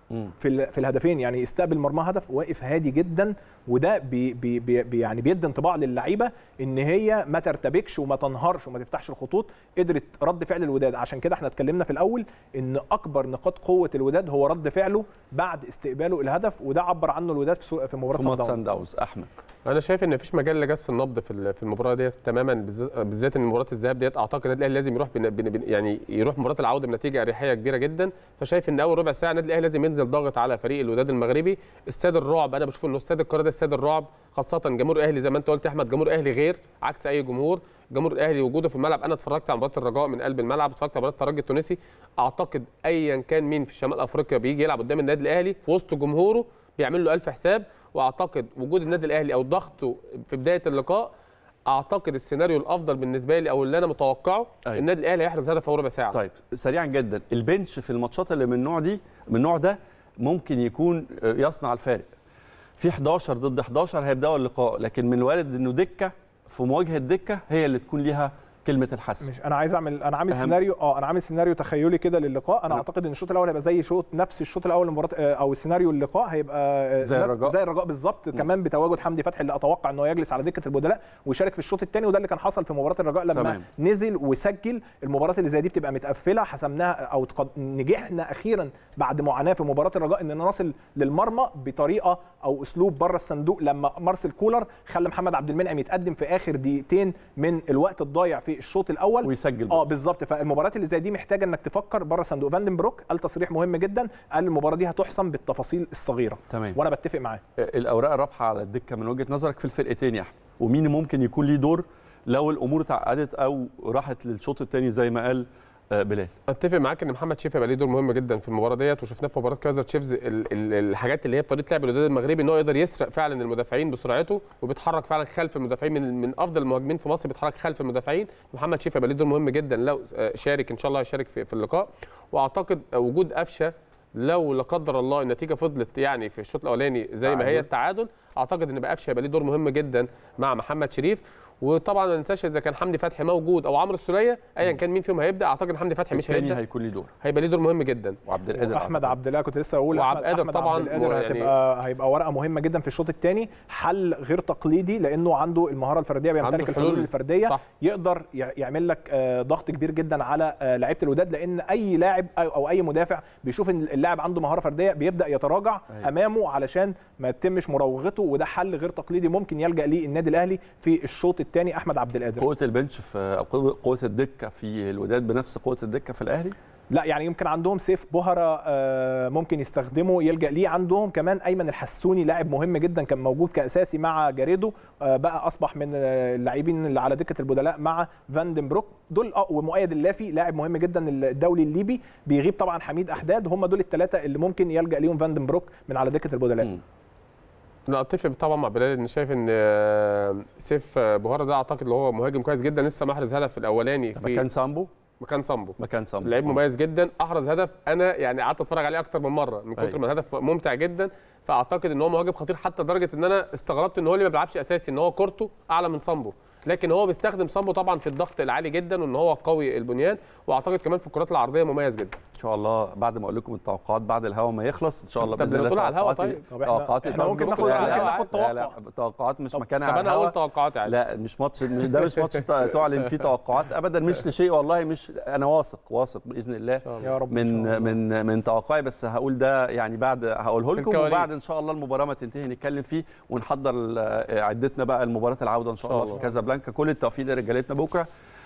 مم. في ال- في الهدفين يعني استقبل مرمى هدف واقف هادي جدا وده بي بي بي بي- يعني بيدي انطباع للعيبه ان هي ما ترتبكش وما تنهارش وما تفتحش الخطوط قدرت رد فعل الوداد عشان كده احنا اتكلمنا في الاول ان اكبر نقاط قوه الوداد هو رد فعله بعد استقباله الهدف وده عبر عنه الوداد في سو- في مباراه في ماتش صن سان داونز. داونز احمد انا شايف ان مفيش مجال لجس النبض في ال- في المباراه ديت تماما بالذات- بالذات ان مباراه الذهاب ديت اعتقد النادي الاهلي لازم يروح بن بن بن يعني يروح مباراه العوده بنتيجه اريحيه كبيره جدا فشايف ان اول ربع ساعه النادي الاهلي لازم ينزل ضاغط على فريق الوداد المغربي استاد الرعب انا بشوف انه استاد القاهره ده استاد الرعب خاصه جمهور الاهلي زي ما انت قلت يا احمد جمهور الاهلي غير عكس اي جمهور جمهور الاهلي وجوده في الملعب انا اتفرجت على مباراه الرجاء من قلب الملعب اتفرجت على مباراه الترجي التونسي اعتقد ايا كان مين في شمال افريقيا بيجي يلعب قدام النادي الاهلي في وسط جمهوره بيعمل له ألف حساب واعتقد وجود النادي الاهلي او ضغطه في بدايه اللقاء اعتقد السيناريو الافضل بالنسبه لي او اللي انا متوقعه أيوة. النادي الاهلي هيحرز هدف في أول ربع ساعه طيب سريعا جدا البنش في الماتشات اللي من النوع دي من النوع ده ممكن يكون آه، يصنع الفارق في 11 ضد 11 هيبداوا اللقاء لكن من الوارد انه دكه في مواجهه دكه هي اللي تكون ليها كلمه الحسم مش انا عايز اعمل انا عامل أهم. سيناريو اه انا عامل سيناريو تخيلي كده للقاء انا أنا- اعتقد ان الشوط الاول هيبقى زي شوط نفس الشوط الاول لمباراه آه، او السيناريو اللقاء هيبقى آه، زي نف- الرجاء. زي الرجاء بالظبط كمان بتواجد حمدي فتحي اللي اتوقع انه يجلس على دكه البدلاء ويشارك في الشوط الثاني وده اللي كان حصل في مباراه الرجاء لما تمام. نزل وسجل المباراه اللي زي دي بتبقى متقفله حسمناها او تقد- نجحنا اخيرا بعد معاناه في مباراه الرجاء اننا نصل للمرمى بطريقه او اسلوب بره الصندوق لما مارسيل كولر خلى محمد عبد المنعم يتقدم في اخر دقيقتين من الوقت الضايع في الشوط الاول ويسجل اه برضه. بالظبط فالمباريات اللي زي دي محتاجه انك تفكر بره صندوق فاندن بروك قال تصريح مهم جدا قال المباراه دي هتحسم بالتفاصيل الصغيره تمام وانا بتفق معاه آه، الاوراق الرابحه على الدكه من وجهه نظرك في الفرقتين يا احمد ومين ممكن يكون ليه دور لو الامور تعقدت او راحت للشوط الثاني زي ما قال آه، بلال اتفق معاك ان محمد شيف هيبقى ليه دور مهم جدا في المباراه ديت وشفناه في مباراه كايزر تشيفز ال- ال- الحاجات اللي هي بطريقه لعب الوداد المغربي ان هو يقدر يسرق فعلا المدافعين بسرعته وبيتحرك فعلا خلف المدافعين من من افضل المهاجمين في مصر بيتحرك خلف المدافعين محمد شيف هيبقى ليه دور مهم جدا لو آه، شارك ان شاء الله هيشارك في, في اللقاء واعتقد وجود قفشه لو لا قدر الله النتيجه فضلت يعني في الشوط الاولاني زي ما هي تعادل. التعادل اعتقد ان بقى قفشه هيبقى ليه دور مهم جدا مع محمد شريف وطبعا ما ننساش اذا كان حمدي فتحي موجود او عمرو السوليه ايا كان مين فيهم هيبدا اعتقد ان حمدي فتحي مش الثاني هيبدا هيكون ليه دور هيبقى ليه دور مهم جدا وعبد القادر احمد أعتقد. عبد الله كنت لسه اقول وعبد أحمد- القادر أحمد طبعاً عبد القادر يعني- هتبقى هيبقى ورقه مهمه جدا في الشوط الثاني حل غير تقليدي لانه عنده المهاره الفرديه بيمتلك عنده الحلول حلول. الفرديه صح. يقدر يع- يعمل لك آه، ضغط كبير جدا على آه، لعيبه الوداد لان اي لاعب او أو اي مدافع بيشوف ان اللاعب عنده مهاره فرديه بيبدا يتراجع أيوة. امامه علشان ما يتمش مراوغته وده حل غير تقليدي ممكن يلجا ليه النادي الاهلي في الشوط الثاني احمد عبد القادر قوه البنش في أو قوه قوة الدكه في الوداد بنفس قوه الدكه في الاهلي لا يعني يمكن عندهم سيف بوهرة آه، ممكن يستخدمه يلجأ ليه عندهم كمان أيمن الحسوني لاعب مهم جدا كان موجود كأساسي مع جاريدو آه، بقى أصبح من آه، اللاعبين اللي على دكة البدلاء مع فاندن بروك دول آه، ومؤيد اللافي لاعب مهم جدا الدولي الليبي بيغيب طبعا حميد أحداد هم دول الثلاثة اللي ممكن يلجأ ليهم فاندن بروك من على دكة البدلاء مم. انا اتفق طبعا مع بلال ان شايف ان آه، سيف آه، بوهره ده اعتقد اللي هو مهاجم كويس جدا لسه محرز هدف الاولاني في مكان سامبو مكان سامبو مكان سامبو لعيب مميز جدا احرز هدف انا يعني قعدت اتفرج عليه اكتر من مره من كتر أيوة. ما الهدف ممتع جدا فاعتقد ان هو مهاجم خطير حتى لدرجه ان انا استغربت ان هو اللي ما بيلعبش اساسي ان هو كورته اعلى من سامبو لكن هو بيستخدم سامبو طبعا في الضغط العالي جدا وان هو قوي البنيان واعتقد كمان في الكرات العرضيه مميز جدا ان شاء الله بعد ما اقول لكم التوقعات بعد الهوا ما يخلص ان شاء الله طب باذن الله بنقول على الهوا توقعاتي- طيب؟ طب إحنا- توقعاتي إحنا ممكن تظبط. ناخد- لا، ممكن لا، ناخد لا، لا، توقع. توقعات مش طب مكانها طب على انا اقول الهوا. توقعاتي عليه لا مش ماتش ده مش ماتش تعلن فيه توقعات ابدا مش لشيء والله مش انا واثق واثق باذن الله ان شاء الله يا رب إن شاء من الله. من من توقعي بس هقول ده يعني بعد هقوله في لكم الكواليس. وبعد ان شاء الله المباراه ما تنتهي نتكلم فيه ونحضر ال- عدتنا بقى المباراه العوده ان شاء إن شاء الله في الله. كازابلانكا كل التوفيق لرجالتنا بكره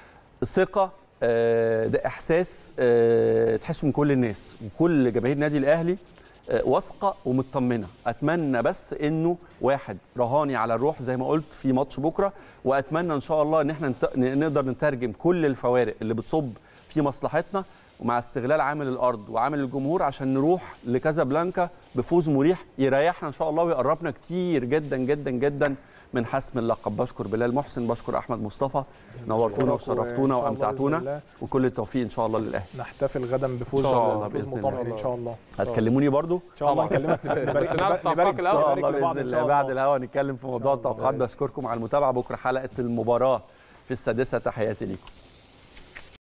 الثقه آه، ده احساس آه، تحسه من كل الناس وكل جماهير النادي الاهلي آه، واثقه ومطمنه اتمنى بس انه واحد رهاني على الروح زي ما قلت في ماتش بكره واتمنى ان شاء الله ان احنا نت- نقدر نترجم كل الفوارق اللي بتصب في مصلحتنا ومع استغلال عامل الارض وعامل الجمهور عشان نروح لكازابلانكا بفوز مريح يريحنا ان شاء الله ويقربنا كتير جدا جدا جدا من حسم اللقب بشكر بلال محسن بشكر احمد مصطفى نورتونا وإن وشرفتونا شاء الله بإذن وامتعتونا الله وكل التوفيق ان شاء الله للاهلي نحتفل غدا بفوز إن شاء الله بفوز بإذن مطمئن الله. ان شاء الله هتكلموني برضو ان شاء الله طبعاً. نكلمك نبارك بس نعرف توقعك نبارك ان الأول. شاء نبارك الله لبعض باذن إن شاء الله بعد الله. الهوا نتكلم في موضوع الله. التوقعات بشكركم على المتابعه بكره حلقه المباراه في السادسه تحياتي ليكم